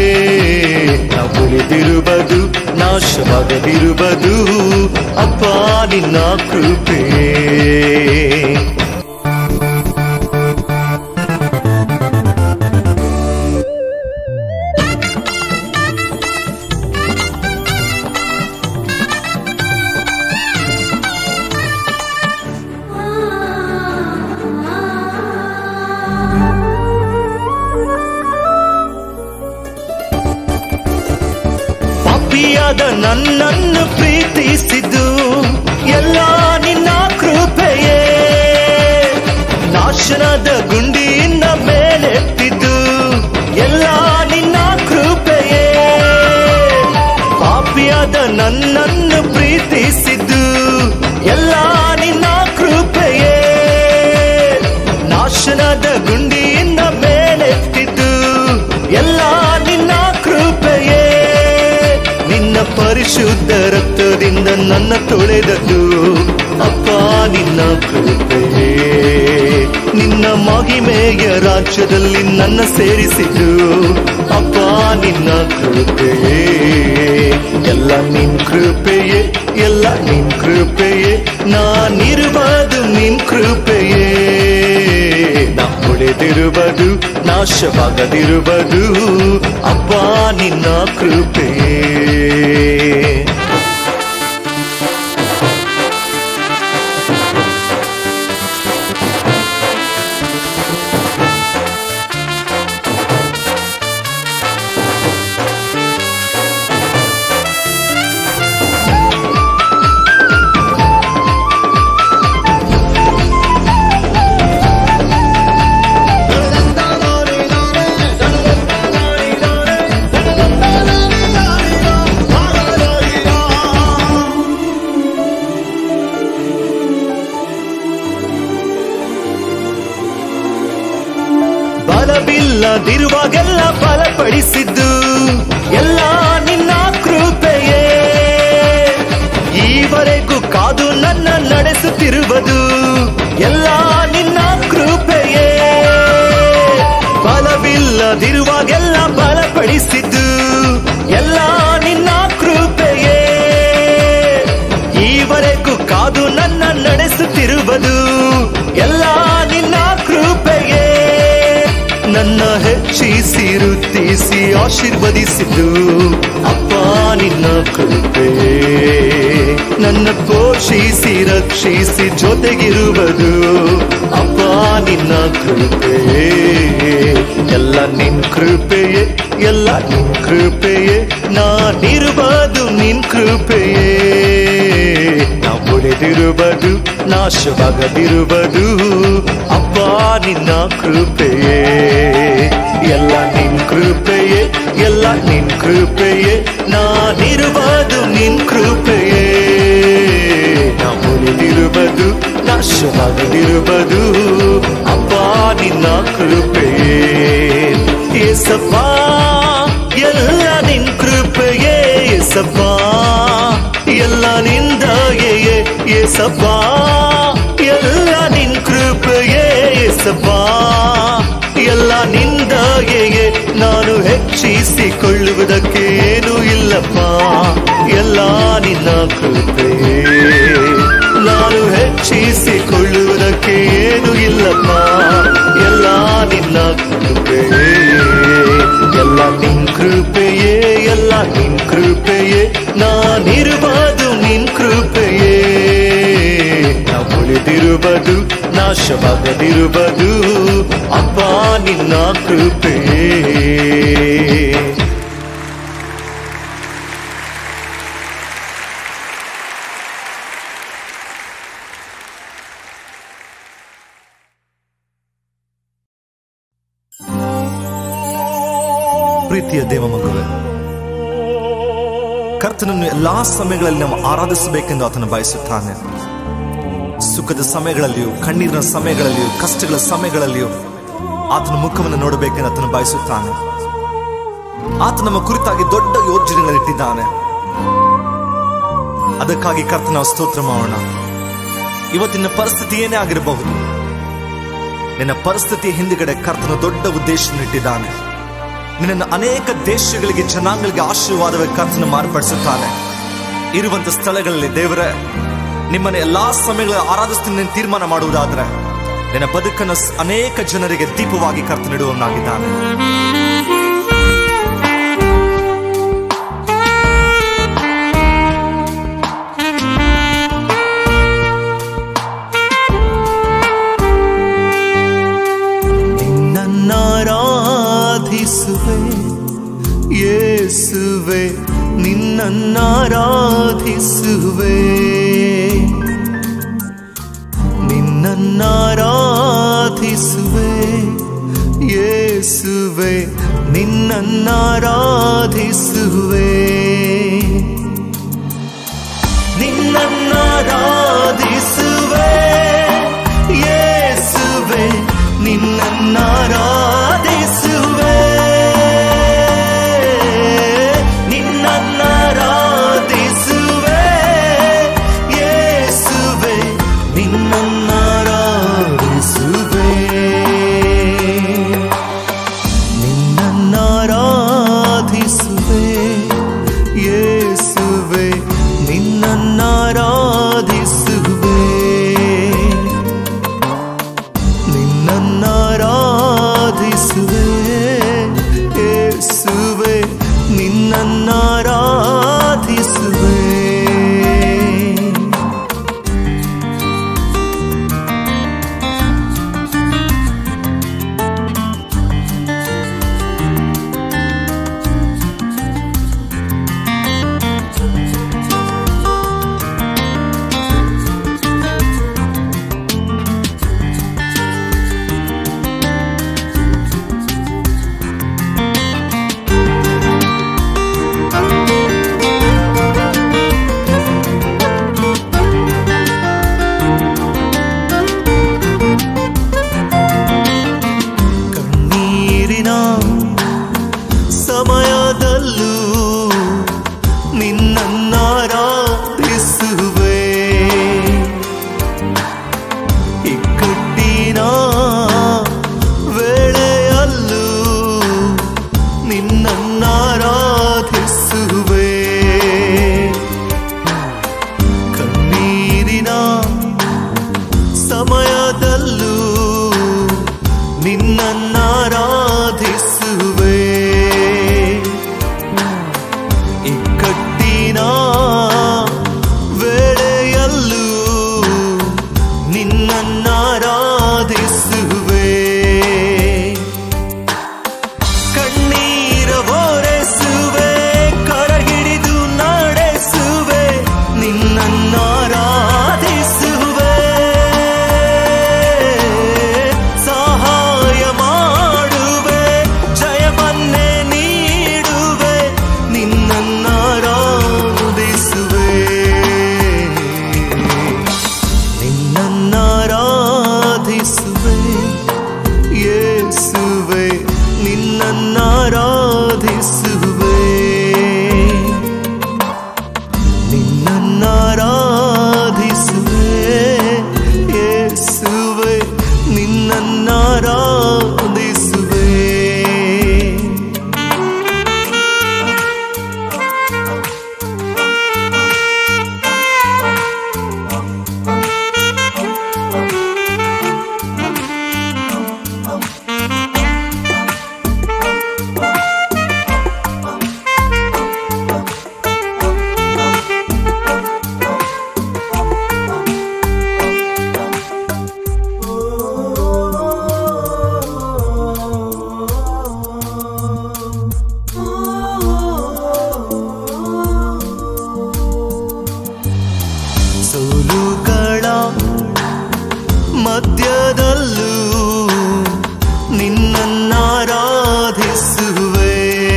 ನಾ ಉಳಿದಿರುವುದು ನಾಶವಾಗದಿರುವುದು ಅಪ್ಪ ನಿನ್ನ ಕೃಪೆಯೇ ಪಾಪಿಯಾದ ನನ್ನನ್ನು ಪ್ರೀತಿಸಿದ್ದು ಎಲ್ಲ ನಿನ್ನ ಕೃಪೆಯೇ ನಾಶನದ ಗುಂಡಿಯಿಂದ ಮೇಲೆತ್ತಿದ್ದು ಎಲ್ಲ ನಿನ್ನ ಕೃಪೆಯೇ ಪಾಪಿಯಾದ ನನ್ನನ್ನು ಪ್ರೀತಿಸಿದ್ದು ಎಲ್ಲ ನಿನ್ನ ಕೃಪೆಯೇ ನಾಶನದ ಗುಂಡಿಯಿಂದ ಮೇಲೆತ್ತಿದ್ದು ಎಲ್ಲ ನಿನ್ನ ಕೃಪೆಯೇ ನಿನ್ನ ಪರಿಶುದ್ಧ ರಕ್ತದಿಂದ ನನ್ನ ತೊಳೆದದ್ದು ಅಪ್ಪ ನಿನ್ನ ಕೃಪೆಯೇ ನಿನ್ನ ಮಹಿಮೆಯ ರಾಜ್ಯದಲ್ಲಿ ನನ್ನ ಸೇರಿಸಿದ್ದು ಅಪ್ಪ ನಿನ್ನ ಕೃಪೆಯೇ ಎಲ್ಲ ನಿನ್ ಕೃಪೆಯೇ ಎಲ್ಲ ನಿನ್ ಕೃಪೆಯೇ ನಾನಿರುವುದು ನಿನ್ ಕೃಪೆಯೇ ನಾ ಉಳಿದಿರುವುದು ನಾಶವಾಗದಿರುವುದು ಅಪ್ಪ ನಿನ್ನ ಕೃಪೆಯೇ ಫಲವಿಲ್ಲದಿರುವಾಗೆಲ್ಲ ಫಲಪಡಿಸಿದ್ದು ಎಲ್ಲ ನಿನ್ನ ಕೃಪೆಯೇ ಈವರೆಗೂ ಕಾದು ನನ್ನ ನಡೆಸುತ್ತಿರುವುದು ಎಲ್ಲ ನಿನ್ನ ಕೃಪೆಯೇ ಫಲವಿಲ್ಲದಿರುವಾಗೆಲ್ಲ ಫಲಪಡಿಸಿದ್ದು ಎಲ್ಲ ನಿನ್ನ ಕೃಪೆಯೇ ಈವರೆಗೂ ಕಾದು ನನ್ನ ನಡೆಸುತ್ತಿರುವುದು ಎಲ್ಲ ನಿನ್ನ ಕೃಪೆಯೇ ನನ್ನ ಹೆಚ್ಚಿಸಿ ವೃತ್ತಿಸಿ ಆಶೀರ್ವದಿಸಿದ್ದು ಅಪ್ಪ ನಿನ್ನ ಕೃಪೆಯೇ ನನ್ನ ಪೋಷಿಸಿ ರಕ್ಷಿಸಿ ಜೊತೆಗಿರುವುದು ಅಪ್ಪ ನಿನ್ನ ಕೃಪೆಯೇ ಎಲ್ಲ ನಿನ್ ಕೃಪೆಯೇ ಎಲ್ಲ ನಿನ್ ಕೃಪೆಯೇ ನಾನಿರುವುದು ನಿನ್ ಕೃಪೆಯೇ ನಾ ಉಳಿದಿರುವುದು ನಾಶವಾಗದಿರುವುದು ಅಪ್ಪ ನಿನ್ನ ಕೃಪೆಯೇ ಎಲ್ಲ ನಿನ್ ಕೃಪೆಯೇ ಎಲ್ಲ ನಿನ್ ಕೃಪೆಯೇ ನಾನಿರುವುದು ನಿನ್ ಕೃಪೆಯೇ ನಾ ಉಳಿದಿರುವುದು ನಾಶವಾಗದಿರುವುದು ಅಪ್ಪ ನಿನ್ನ ಕೃಪೆಯೇ ಏಸಪ್ಪ ಎಲ್ಲ ನಿನ್ ಕೃಪೆಯೇ ಏಸಪ್ಪ ಎಲ್ಲ ನಿಂದಾಗೆ ಏಸಪ್ಪ ಎಲ್ಲ ನಿನ್ ಕೃಪೆಯೇ ಏಸಪ್ಪ ಎಲ್ಲ ನಿಂದಾಗೆ ನಾನು ಹೆಚ್ಚಿಸಿಕೊಳ್ಳುವುದಕ್ಕೆ ಏನೂ ಇಲ್ಲಪ್ಪ ಎಲ್ಲ ನಿನ್ನ ಕೃಪೆಯೇ ನಾನು ಹೆಚ್ಚಿಸಿಕೊಳ್ಳುವುದಕ್ಕೆ ಏನು ಇಲ್ಲಪ್ಪ ಎಲ್ಲ ನಿನ್ನ ಕೃಪೆಯೇ ಎಲ್ಲ ನಿನ್ ಕೃಪೆಯೇ ಎಲ್ಲ ನಿನ್ ಕೃಪೆಯೇ ನಾನಿರುವುದು ನಿನ್ ಕೃಪೆಯೇ ನಾ ಉಳಿದಿರುವುದು ನಾಶವಾಗದಿರುವುದು ಅಪ್ಪ ನಿನ್ನ ಕೃಪೆಯೇ ಪ್ರೀತಿಯ ದೇವ ಮಗುವೆ ಕರ್ತನನ್ನು ಎಲ್ಲಾ ಸಮಯಗಳಲ್ಲಿ ನಾವು ಆರಾಧಿಸಬೇಕೆಂದು ಆತನು ಬಯಸುತ್ತಾನೆ ಸುಖದ ಸಮಯಗಳಲ್ಲಿಯೂ ಕಣ್ಣೀರಿನ ಸಮಯಗಳಲ್ಲಿಯೂ ಕಷ್ಟಗಳ ಸಮಯಗಳಲ್ಲಿಯೂ ಆತನ ಮುಖವನ್ನು ನೋಡಬೇಕೆಂದು ಆತನು ಬಯಸುತ್ತಾನೆ ಆತ ನಮ್ಮ ಕುರಿತಾಗಿ ದೊಡ್ಡ ಯೋಜನೆಗಳಿಟ್ಟಿದ್ದಾನೆ ಅದಕ್ಕಾಗಿ ಕರ್ತನ ಸ್ತೋತ್ರ ಮಾಡೋಣ ಇವತ್ತಿನ ಪರಿಸ್ಥಿತಿ ಏನೇ ಆಗಿರಬಹುದು ನಿನ್ನ ಪರಿಸ್ಥಿತಿ ಹಿಂದುಗಡೆ ಕರ್ತನ ದೊಡ್ಡ ಉದ್ದೇಶವನ್ನಿಟ್ಟಿದ್ದಾನೆ ನಿನ್ನನ್ನು ಅನೇಕ ದೇಶಗಳಿಗೆ ಜನಾಂಗಗಳಿಗೆ ಆಶೀರ್ವಾದವೇ ಕರ್ತನ ಮಾರ್ಪಡಿಸುತ್ತಾನೆ ಇರುವಂತ ಸ್ಥಳಗಳಲ್ಲಿ ದೇವರೇ ನಿಮ್ಮನ್ನ ಎಲ್ಲಾ ಸಮಯಗಳ ಆರಾಧಿಸ್ತೀನಿ ನೀನು ತೀರ್ಮಾನ ಮಾಡುವುದಾದ್ರೆ ನಿನ್ನ ಬದುಕನ್ನು ಸ್- ಅನೇಕ ಜನರಿಗೆ ದೀಪವಾಗಿ ಕರ್ತನಿಡುವವನಾಗಿದ್ದಾನೆ ನಿನ್ನನ್ನಾರಾಧಿಸುವೆ ಯೇಸುವೆ ನಿನ್ನನ್ನಾರಾಧಿಸುವೆ ನಿನ್ನನ್ನಾರಾಧಿಸುವೆ ಯೇಸುವೆ ನಿನ್ನನ್ನಾರಾಧಿಸುವೆ ನಿನ್ನನ್ನಾರಾಧಿಸುವೆ ಯೇಸುವೆ ನಿನ್ನನ್ನಾರಾಧಿಸುವೆ ನಿನ್ನನ್ನಾರಾಧಿಸುವೆ ಯೇಸುವೆ ನಿನ್ನನ್ನಾರಾಧಿಸುವೆ ನಿನ್ನನ್ನಾರಾಧಿಸುವೆ ಯೇಸುವೆ ನಿನ್ನನ್ನಾರಾಧಿಸುವೆ ನಿನ್ನನ್ನಾರಾಧಿಸುವೆ ನಿನ್ನನ್ನಾರಾಧಿಸುವೆ ಇಕ್ಕಟ್ಟಿನ ವೇಳೆಯಲ್ಲೂ ನಿನ್ನನ್ನಾರಾಧಿಸುವೆ ಕಣ್ಣೀರ ಓರೆಸುವೆ ಕರಗಿಡಿದು ನಡೆಸುವೆ ನಿನ್ನನ್ನಾರಾಧಿಸುವೆ ಸಹಾಯ ಮಾಡುವೆ ಜಯವನ್ನೇ ನೀಡುವೆ ನಿನ್ನನ್ನಾರಾಧಿಸುವೆ ನಿನ್ನನ್ನಾರಾಧಿಸುವೆ ಯೇಸುವೆ ನಿನ್ನನ್ನಾರಾಧಿಸುವೆ ನಿನ್ನನ್ನಾರಾಧಿಸುವೆ ಯೇಸುವೆ ನಿನ್ನನ್ನಾರಾಧಿಸುವೆ ಸೋಲುಗಳ ಮಧ್ಯದಲ್ಲೂ ನಿನ್ನನ್ನಾರಾಧಿಸುವೆ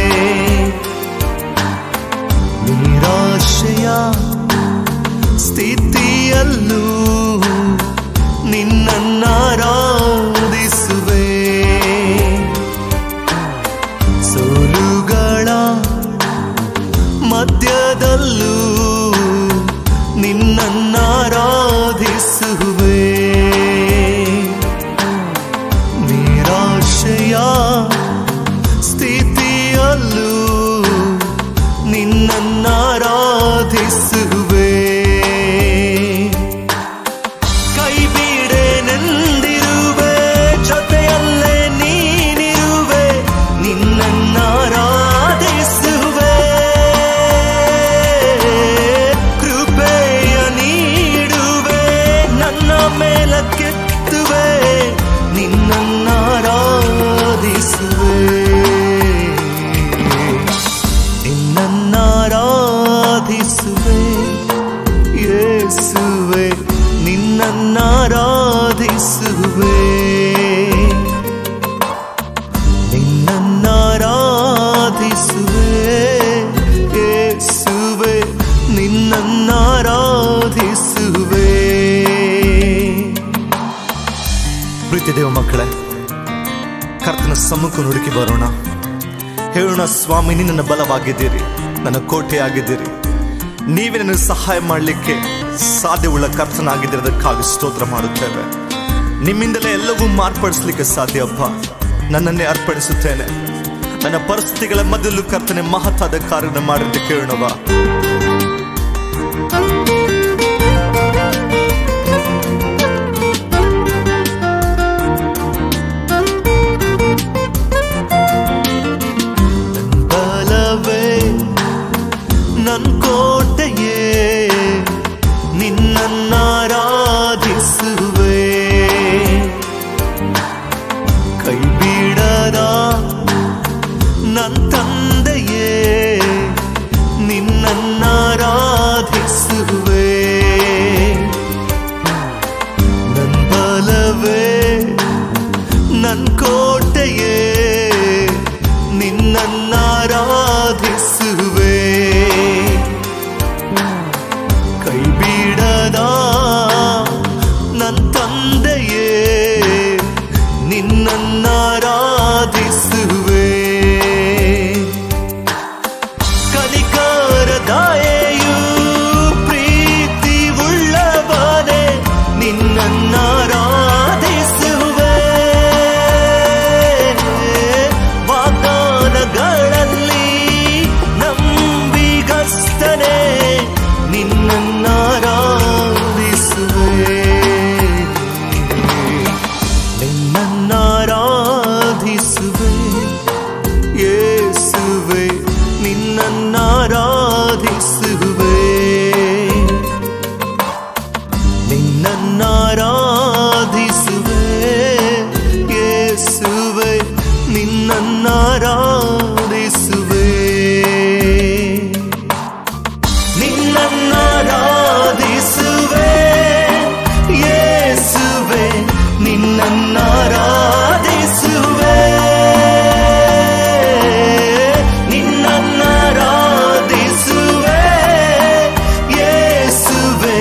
ನಿರಾಶೆಯ ಸ್ಥಿತಿಯಲ್ಲೂ ನಿನ್ನನ್ನಾರಾಧಿಸುವೆ ಸೋಲುಗಳ ಮಧ್ಯದಲ್ಲೂ ನಿನ್ನನ್ನಾರಾಧಿಸುವೆ ನಿರಾಶೆಯ ಸ್ಥಿತಿಯಲ್ಲೂ ನಿನ್ನನ್ನಾರಾಧಿಸುವೆ ಕೈ ಬಿಡೆನೆಂದಿರುವೆ ಜೊತೆಯಲ್ಲೇ ನೀನಿರುವೆ ನಿನ್ನನ್ನಾರಾಧಿಸುವೆ ಕೃಪೆಯ ನೀಡುವೆ ನನ್ನ ಮೇಲಕ್ಕೆತ್ತುವೆ ನಿನ್ನನ್ನಾರಾಧಿಸುವೆ ನಿನ್ನನ್ನಾರಾಧಿಸುವೆ ಯೇಸುವೆ ನಿನ್ನನ್ನಾರಾಧಿಸುವೆ ನಿನ್ನನ್ನಾರಾಧಿಸುವೆ ಯೇಸುವೆ ನಿನ್ನನ್ನಾರಾಧಿಸುವೆ ಪ್ರೀತಿ ದೇವ ಮಕ್ಕಳೇ ಕರ್ತನ ಸಮ್ಮುಖ ನುಡುಕಿ ಬರೋಣ ಹೇಳೋಣ ಸ್ವಾಮಿ ನೀನು ನನ್ನ ಬಲವಾಗಿದ್ದೀರಿ ನನ್ನ ಕೋಟೆಯಾಗಿದ್ದೀರಿ ನೀವೇ ನನಗೆ ಸಹಾಯ ಮಾಡಲಿಕ್ಕೆ ಸಾಧ್ಯವುಳ್ಳ ಕರ್ತನಾಗಿದ್ದಿರೋದಕ್ಕಾಗಿ ಸ್ತೋತ್ರ ಮಾಡುತ್ತೇವೆ ನಿಮ್ಮಿಂದಲೇ ಎಲ್ಲವೂ ಮಾರ್ಪಡಿಸ್ಲಿಕ್ಕೆ ಸಾಧ್ಯ ಅಪ್ಪ ನನ್ನನ್ನೇ ಅರ್ಪಣಿಸುತ್ತೇನೆ ನನ್ನ ಪರಿಸ್ಥಿತಿಗಳ ಮಧ್ಯಲ್ಲೂ ಕರ್ತನೆ ಮಹತ್ತಾದ ಕಾರ್ಯವನ್ನು ಮಾಡಿದ್ದು ಕೇಳೋಣವಾ ಬಲವೇ ನನ್ ಕೋಟೆಯೇ ನಿನ್ನನ್ನಾರಾಧಿಸುವೆ ಕೈ ಬಿಡದ ನನ್ ತಂದೆಯೇ ನಿನ್ನನ್ನಾರಾಧಿಸುವೆ ನನ್ ಬಲವೇ ನನ್ ಕೋಟೆಯೇ ನಿನ್ನನ್ನಾರಾಧಿಸುವೆ ಕೈ ಬಿಡದ ನನ್ ತಂದೆಯೇ ನಿನ್ನನ್ನಾರಾಧಿಸುವೆ ಕನಿಕರದಾಯೆಯು ಪ್ರೀತಿ ಉಳ್ಳವನೇ ನಿನ್ನನ್ನಾರಾಧಿಸುವೆ ವಾಗ್ದಾನಗಳಲ್ಲಿ ನಂಬಿಗಸ್ತನೆ ನಿನ್ನನ್ನಾರಾಧಿಸುವೆ ನಿನ್ನನ್ನಾರಾಧಿಸುವೆ ನಿನ್ನನ್ನಾರಾಧಿಸುವೆ ನಿನ್ನನ್ನಾರಾಧಿಸುವೆ ಯೇಸುವೆ ನಿನ್ನನ್ನಾರಾಧಿಸುವೆ ನಿನ್ನನ್ನಾರಾಧಿಸುವೆ ಯೇಸುವೆ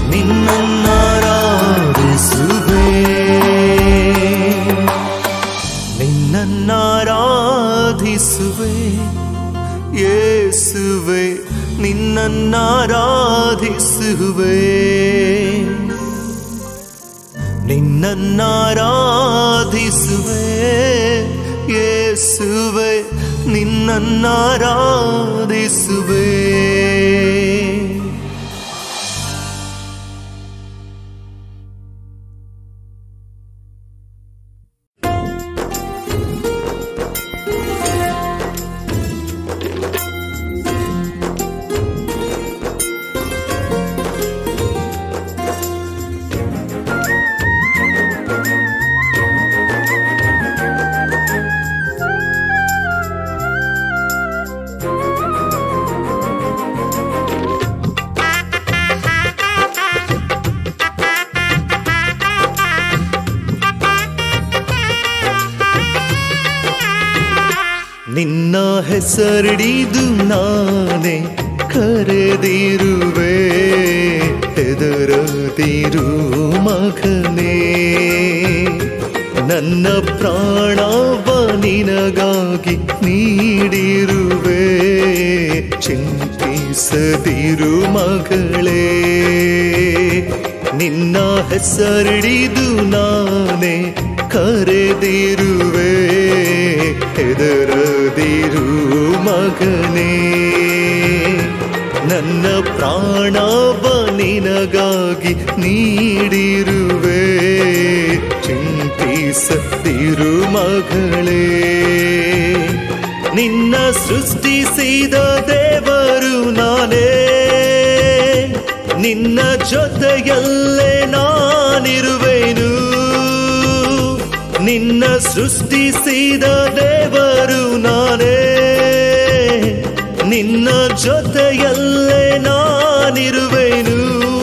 ನಿನ್ನನ್ನಾರಾಧಿಸುವೆ ನಿನ್ನನ್ನಾರಾಧಿಸುವೆ ಯೇಸುವೆ ನಿನ್ನನ್ನಾರಾಧಿಸುವೆ ನಿನ್ನನ್ನಾರಾಧಿಸುವೆ ಯೇಸುವೆ ನಿನ್ನನ್ನಾರಾಧಿಸುವೆ ನಿನ್ನ ಹೆಸರಿಡಿದು ನಾನೇ ಕರೆದಿರುವೆ ಹೆದರದಿರು ಮಗನೇ ನನ್ನ ಪ್ರಾಣವ ನಿನಗಾಗಿ ನೀಡಿರುವೆ ಚಿಂತಿಸದಿರು ಮಗಳೇ ನಿನ್ನ ಹೆಸರಿಡಿದು ನಾನೇ ಕರೆದಿರುವೆ ಹೆದರದಿರು ಮಗನೇ ನನ್ನ ಪ್ರಾಣವ ನಿನಗಾಗಿ ನೀಡಿರುವೆ ಚಿಂತಿಸದಿರು ಮಗಳೇ ನಿನ್ನ ಸೃಷ್ಟಿಸಿದ ದೇವರು ನಾನೇ ನಿನ್ನ ಜೊತೆಯಲ್ಲೇ ನಾನಿರುವೆನು ನಿನ್ನ ಸೃಷ್ಟಿಸಿದ ದೇವರು ನಾನೇ ನಿನ್ನ ಜೊತೆಯಲ್ಲೇ ನಾನಿರುವೆನು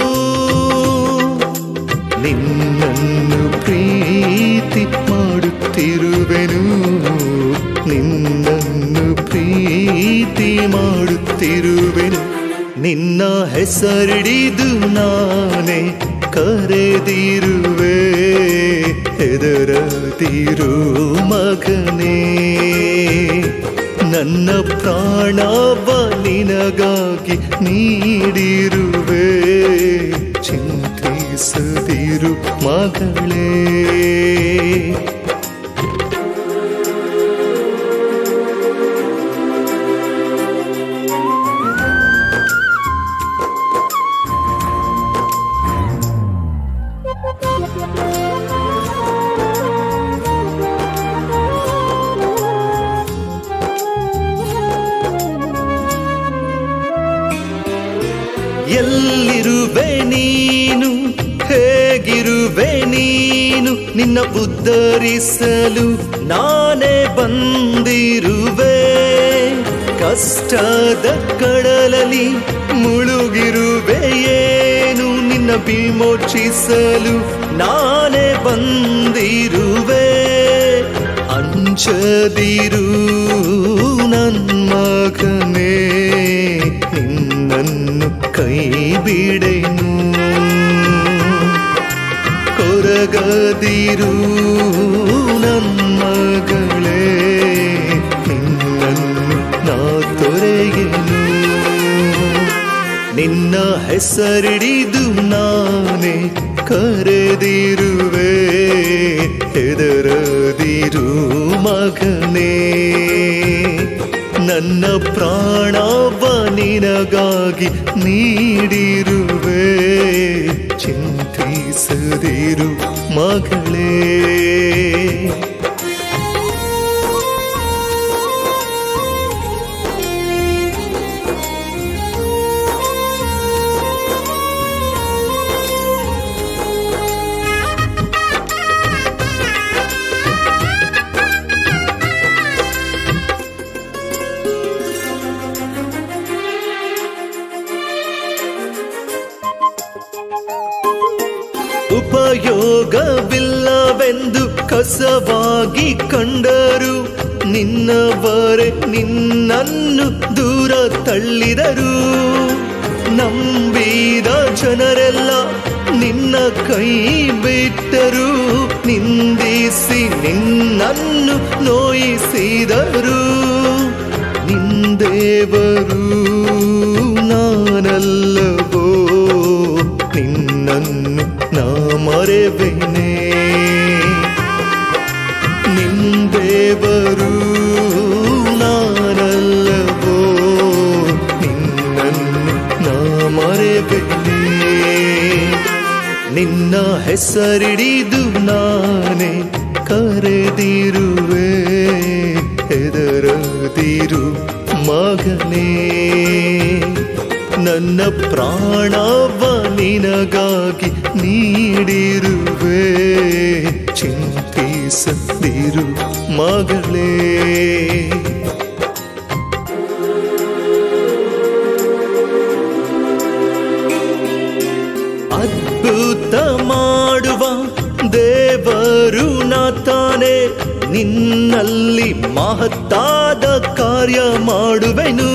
ನಿನ್ನನ್ನು ಪ್ರೀತಿ ಮಾಡುತ್ತಿರುವೆನು ನಿನ್ನನ್ನು ಪ್ರೀತಿ ಮಾಡುತ್ತಿರುವೆನು ನಿನ್ನ ಹೆಸರಿಡಿದು ನಾನೇ ಕರೆದಿರುವೆ ಹೆದರದಿರು ಮಗನೇ ನನ್ನ ಪ್ರಾಣವ ನಿನಗಾಗಿ ನೀಡಿರುವೆ ಚಿಂತಿಸದಿರು ಮಗಳೇ ಎಲ್ಲಿರುವೆ ನೀನು ಹೇಗಿರುವೆ ನೀನು ನಿನ್ನ ಉದ್ಧರಿಸಲು ನಾನೇ ಬಂದಿರುವೆ ಕಷ್ಟದ ಕಡಲಲ್ಲಿ ಮುಳುಗಿರುವೆ ಏನು ನಿನ್ನ ವಿಮೋಚಿಸಲು ನಾನೇ ಬಂದಿರುವೆ ಅಂಚದಿರು ನನ್ ಮಗನೇ ನಿನ್ನನ್ನು ಕೈ ಬಿಡೆನು ಕೊರಗದಿರು ನನ್ನ ಮಗಳೇ ನಿನ್ನನ್ನು ನಾ ತೊರೆಗೆನು ನಿನ್ನ ಹೆಸರಿಡಿದು ನಾನೇ ಕರೆದಿರುವೆ ಹೆದರದಿರು ಮಗನೇ ನನ್ನ ಪ್ರಾಣವ ನಿನಗಾಗಿ ನೀಡಿರುವೆ ಚಿಂತಿಸದಿರು ಮಗಳೇ ಹಸವಾಗಿ ಕಂಡರು ನಿನ್ನವರೇ ನಿನ್ನನ್ನು ದೂರ ತಳ್ಳಿದರು ನಂಬಿದ ಜನರೆಲ್ಲ ನಿನ್ನ ಕೈ ಬಿಟ್ಟರು ನಿಂದಿಸಿ ನಿನ್ನನ್ನು ನೋಯಿಸಿದರು ನಿಂದೇವರು ನಾನಲ್ಲವೋ ನಿನ್ನನ್ನು ನಾ ಮರೆವೆನೆ ನಿಂದೇವರು ನಾನಲ್ಲವೋ ನಿನ್ನನ್ನು ನಾ ಮರೆವೆನೆ ನಿನ್ನ ಹೆಸರಿಡಿದು ನಾನೇ ಕರೆದಿರುವೆ ಹೆದರದಿರು ಮಗನೇ ನನ್ನ ಪ್ರಾಣವ ನಿನಗಾಗಿ ನೀಡಿರುವೆ ಚಿಂತಿಸದಿರು ಮಗಳೇ ಅದ್ಭುತ ಮಾಡುವ ದೇವರು ನಾತಾನೆ ನಿನ್ನಲ್ಲಿ ಮಹತ್ತಾದ ಕಾರ್ಯ ಮಾಡುವೆನು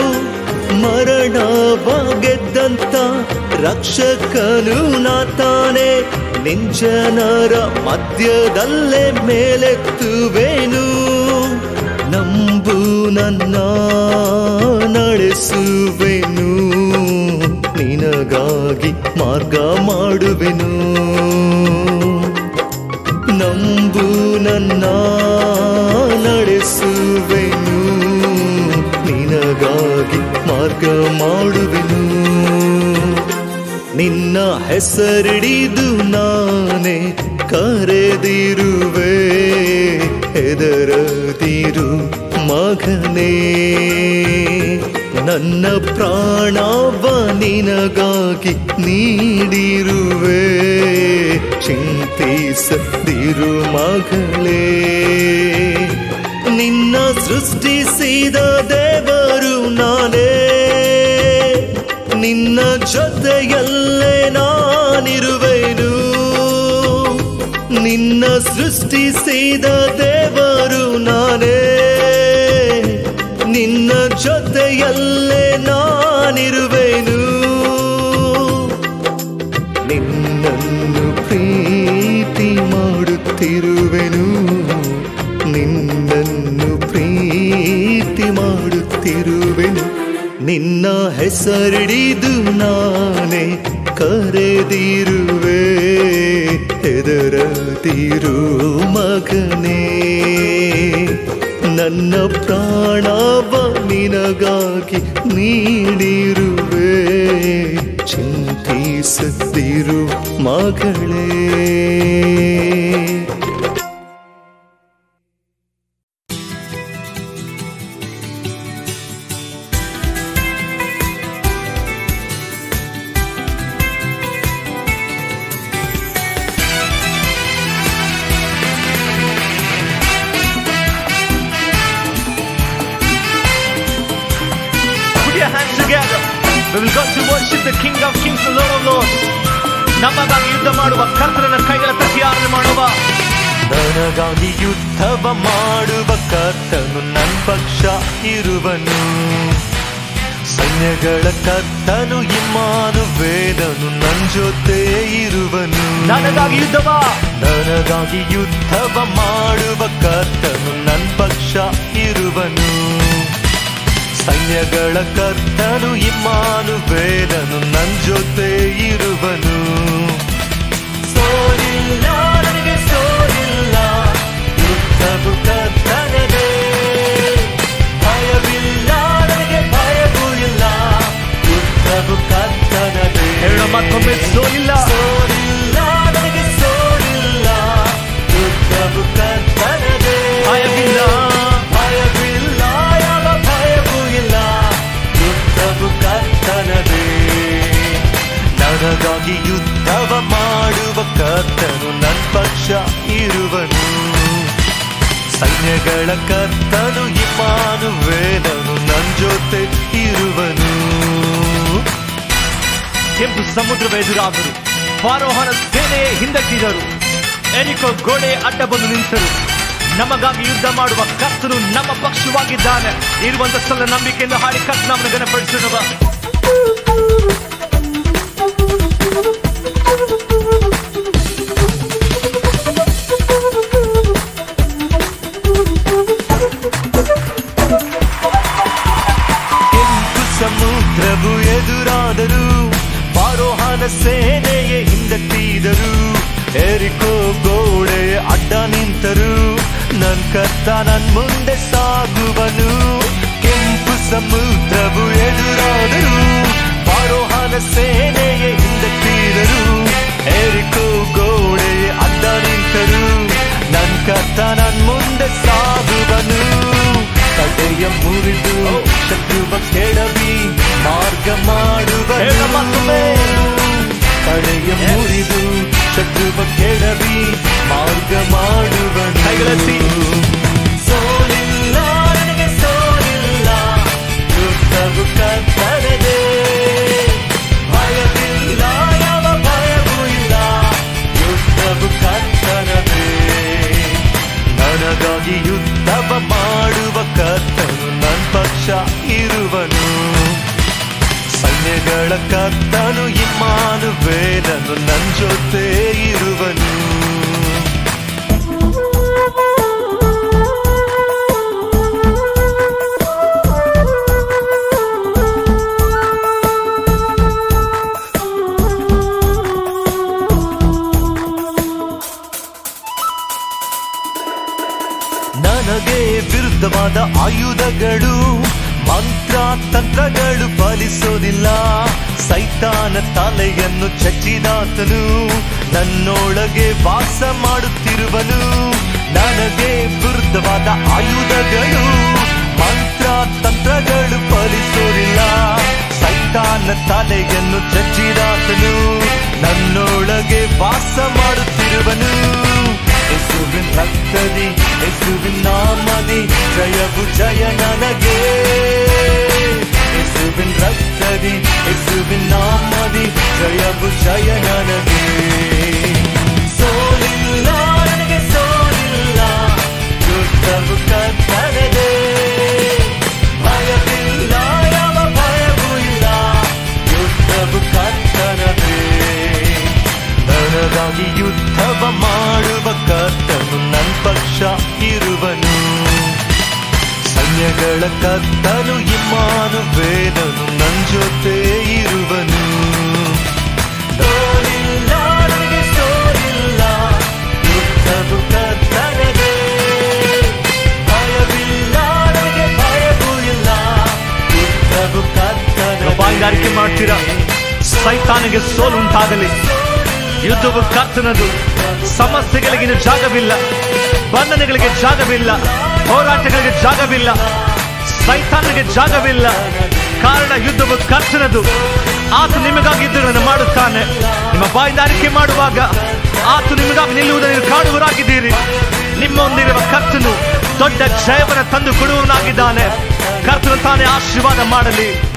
ಮರಣವ ಗೆದ್ದಂತ ರಕ್ಷಕನು ನಾತಾನೆ ನಿಂಜನರ ಮಧ್ಯದಲ್ಲೇ ಮೇಲೆತ್ತುವೆನು ನಂಬು ನನ್ನ ನಡೆಸುವೆನು ನಿನಗಾಗಿ ಮಾರ್ಗ ಮಾಡುವೆನು ನಂಬು ನನ್ನ ನಡೆಸುವೆನು ನಿನಗಾಗಿ ಮಾರ್ಗ ಮಾಡುವೆನು ನಿನ್ನ ಹೆಸರಿಡಿದು ನಾನೇ ಕರೆದಿರುವೆ ಹೆದರದಿರು ಮಗನೇ ನನ್ನ ಪ್ರಾಣವ ನಿನಗಾಗಿ ನೀಡಿರುವೆ ಚಿಂತಿಸದಿರು ಮಗಳೇ ನಿನ್ನ ಸೃಷ್ಟಿಸಿದ ದೇವರು ನಾನೇ ನಿನ್ನ ಜೊತೆಯಲ್ಲೇ ನಾನಿರುವೆನು ನಿನ್ನ ಸೃಷ್ಟಿಸಿದ ದೇವರು ನಾನೇ ನಿನ್ನ ಜೊತೆಯಲ್ಲೇ ನಾನಿರುವೆನು ನಿನ್ನನ್ನು ಪ್ರೀತಿ ಮಾಡುತ್ತಿರುವೆನು ನಿನ್ನನ್ನು ಪ್ರೀತಿ ಮಾಡುತ್ತಿರುವೆನು ನಿನ್ನ ಹೆಸರಿಡಿದು ನಾನೇ ಕರೆದಿರುವೆ ಹೆದರದಿರು ಮಗನೇ ನನ್ನ ಪ್ರಾಣವ ನಿನಗಾಗಿ ನೀಡಿರುವೆ ಚಿಂತಿಸದಿರು ಮಗಳೇ Put your hands together. We will go to worship the King of Kings, the Lord of Lords. ನಮಗಾಗಿ ಯುದ್ಧ ಮಾಡುವ ಕರ್ತನ ಕೈಗಳ ಪ್ರತಿ ಆರಣೆ ಮಾಡುವ ನನಗಾಗಿ ಯುದ್ಧವ ಮಾಡುವ ಕರ್ತನು ನನ್ನ ಪಕ್ಷ ಇರುವನು ಸೈನ್ಯಗಳ ಕರ್ತನು ಇಮ್ಮಾನು ವೇದನು ನನ್ನ ಜೊತೆ ಇರುವನು ನನಗಾಗಿ ಯುದ್ಧವ ನನಗಾಗಿ ಯುದ್ಧವ ಮಾಡುವ ಕರ್ತನು ನನ್ನ ಪಕ್ಷ ಇರುವನು ಸೈನ್ಯಗಳ ಕರ್ತನು ಇಮ್ಮಾನು ವೇದನು ನನ್ನ ಜೊತೆ ಇರುವನು ಸೋಲಿಲ್ಲ ನನಗೆ ಸೋಲಿಲ್ಲ ಯುದ್ಧವು ಕರ್ತನದೇ ಭಯವಿಲ್ಲ ನನಗೆ ಭಯವೂ ಇಲ್ಲ ಯುದ್ಧವು ಕರ್ತನದೇ ಹೇಳೋ ಮತ್ತೊಮ್ಮೆ ಸೋಲಿಲ್ಲ ಸೋಲಿಲ್ಲ ನನಗೆ ಸೋಲಿಲ್ಲ ಯುದ್ಧವು ಕರ್ತನದೇ ಭಯವಿಲ್ಲ ಭಯವಿಲ್ಲ ಯಾವ ಭಯವೂ ಇಲ್ಲ ಯುದ್ಧವು ಕರ್ತನದೇ ನನಗಾಗಿ ಯುದ್ಧವ ಮಾಡುವ ಕರ್ತನು ನನ್ನ ಪಕ್ಷ ಇರುವನು ಸೈನ್ಯಗಳ ಕರ್ತನು ಇಮಾನು ವೇದನು ನನ್ನ ಜೊತೆ ಇರುವನು ಕೆಂಪು ಸಮುದ್ರವ ಎದುರಾದರು ಫಾರೋಹನ ಸೇನೆಯೇ ಹಿಂದಕ್ಕಿದರು ಎರಿಕೋ ಗೋಡೆ ಅಡ್ಡ ಬಂದು ನಿಂತರು ನಮಗಾಗಿ ಯುದ್ಧ ಮಾಡುವ ಕರ್ತನು ನಮ್ಮ ಪಕ್ಷವಾಗಿದ್ದಾನೆ ಇರುವಂತ ಸ್ಥಳ ನಂಬಿಕೆಯಿಂದ ಹಾಡಿ ಕರ್ತ ನಮ್ಮನ್ನು ಗಣಪಡಿಸಿರುವ ಕೆಂಪು ಸಮುದ್ರವು ಎದುರಾದರು ಫಾರೋಹನ ಸೇನೆಯೇ ಹಿಂದಟ್ಟಿದರು ಎರಿಕೋ ಗೋಡೆ ಅಡ್ಡ ನಿಂತರು ನನ್ ಕತ್ತ ನನ್ ಮುಂದೆ ಸಾಗುವನು ಕೆಂಪು ಸಮುದ್ರವು ಎದುರಾದರು ಫಾರೋಹನ ಸೇನೆಯೇ ಹಿಂದಟ್ಟಿದರು ಎರಿಕೋ ಗೋಡೆ ಅಡ್ಡ ನಿಂತರು ನನ್ ಕತ್ತ ನನ್ ಮುಂದೆ ಸಾಗುವನು ತಡೆಯ ಮುರಿದು ಶತ್ರುವ ಕೆಡವಿ ಮಾರ್ಗ ಮಾಡುವ ಹೇಳ ಮತ್ತೊಮ್ಮೆ. ತಡೆಯ ಮುರಿದು ಶತ್ರುವ ಕೆಡವಿ ಮಾರ್ಗ ಮಾಡುವನು ಕೈಗಳೆತ್ತಿ. ಸೋಲಿಲ್ಲ ನನಗೆ ಸೋಲಿಲ್ಲ ಯುದ್ಧವು ಕರ್ತನದೇ ಭಯವಿಲ್ಲ ಯಾವ ಭಯವೂ ಇಲ್ಲ ಯುದ್ಧವು ಕರ್ತನದೇ ನನಗಾಗಿ ಯುದ್ಧವ ಮಾಡುವ ಕರ್ತನು ನನ್ನ ಪಕ್ಷ ಇರುವನು ಸೈನ್ಯಗಳ ಕರ್ತನು ಇಮ್ಮಾನುವೇಲನು ನನ್ನ ಜೊತೆ ಇರುವನು ನನಗೆ ವಿರುದ್ಧವಾದ ಆಯುಧಗಳು ಮಂತ್ರ ತಂತ್ರಗಳು ಫಲಿಸೋದಿಲ್ಲ ಸೈತಾನ ತಲೆಯನ್ನು ಚಚ್ಚಿದಾತನು ನನ್ನೊಳಗೆ ವಾಸ ಮಾಡುತ್ತಿರುವನು ನನಗೆ ವಿರುದ್ಧವಾದ ಆಯುಧಗಳು ಮಂತ್ರ ತಂತ್ರಗಳು ಫಲಿಸೋದಿಲ್ಲ ಸೈತಾನ ತಲೆಯನ್ನು ಚಚ್ಚಿದಾತನು ನನ್ನೊಳಗೆ ವಾಸ ಮಾಡುತ್ತಿರುವನು ಯೇಸುವಿನ ರಕ್ತದಿ ಯೇಸುವಿನ ನಾಮದಿ ಜಯವು ಜಯ ನನಗೆ ಯೇಸುವಿನ ರಕ್ತದಿ ಯೇಸುವಿನ ನಾಮದಿ ಜಯವು ಜಯ ನನಗೆ ಸೋಲಿಲ್ಲ ನನಗೆ ಸೋಲಿಲ್ಲ ಯುದ್ಧವು ಕರ್ತನದೇ ಭಯವಿಲ್ಲ ಯಾವ ಭಯವೂ ಇಲ್ಲ ಯುದ್ಧವು ಕರ್ತನದೇ ನನಗಾಗಿ ಯುದ್ಧವ ಮಾಡುವ ಕರ್ತನು ನನ್ನ ಪಕ್ಷ ಇರುವನು ಸೈನ್ಯಗಳ ಕರ್ತನು ಇಮ್ಮಾನು ವೇದನು ನನ್ನ ಜೊತೆ ಇರುವನು ಸೋಲಿಲ್ಲ ನನಗೆ ಸೋಲಿಲ್ಲ ಯುದ್ಧವು ಕರ್ತನದೇ ಭಯವಿಲ್ಲ ನನಗೆ ಭಯವೂ ಇಲ್ಲ ಯುದ್ಧವು ಕರ್ತನ ಬಾಯಿದಾರಿಕೆ ಮಾಡ್ತೀರಾ ಸೈತಾನಿಗೆ ಸೋಲು ಉಂಟಾಗಲಿ ಯುದ್ಧವು ಕರ್ತನದು ಸಮಸ್ಯೆಗಳಿಗಿನ ಜಾಗವಿಲ್ಲ ಬಂಧನಗಳಿಗೆ ಜಾಗವಿಲ್ಲ ಹೋರಾಟಗಳಿಗೆ ಜಾಗವಿಲ್ಲ ಸೈತಾನಿಗೆ ಜಾಗವಿಲ್ಲ ಕಾರಣ ಯುದ್ಧವು ಕರ್ತನದು ಆತ ನಿಮಗಾಗಿ ಯುದ್ಧವನ್ನು ಮಾಡುತ್ತಾನೆ ನಿಮ್ಮ ಬಾಯಿದಾರಿಕೆ ಮಾಡುವಾಗ ಆತ ನಿಮಗಾಗಿ ನಿಲ್ಲುವುದನ್ನು ನೀವು ಕಾಣುವರಾಗಿದ್ದೀರಿ ನಿಮ್ಮೊಂದಿರುವ ಕರ್ತನು ದೊಡ್ಡ ಜಯವನ್ನು ತಂದು ಕೊಡುವವನಾಗಿದ್ದಾನೆ ಕರ್ತನು ತಾನೇ ಆಶೀರ್ವಾದ ಮಾಡಲಿ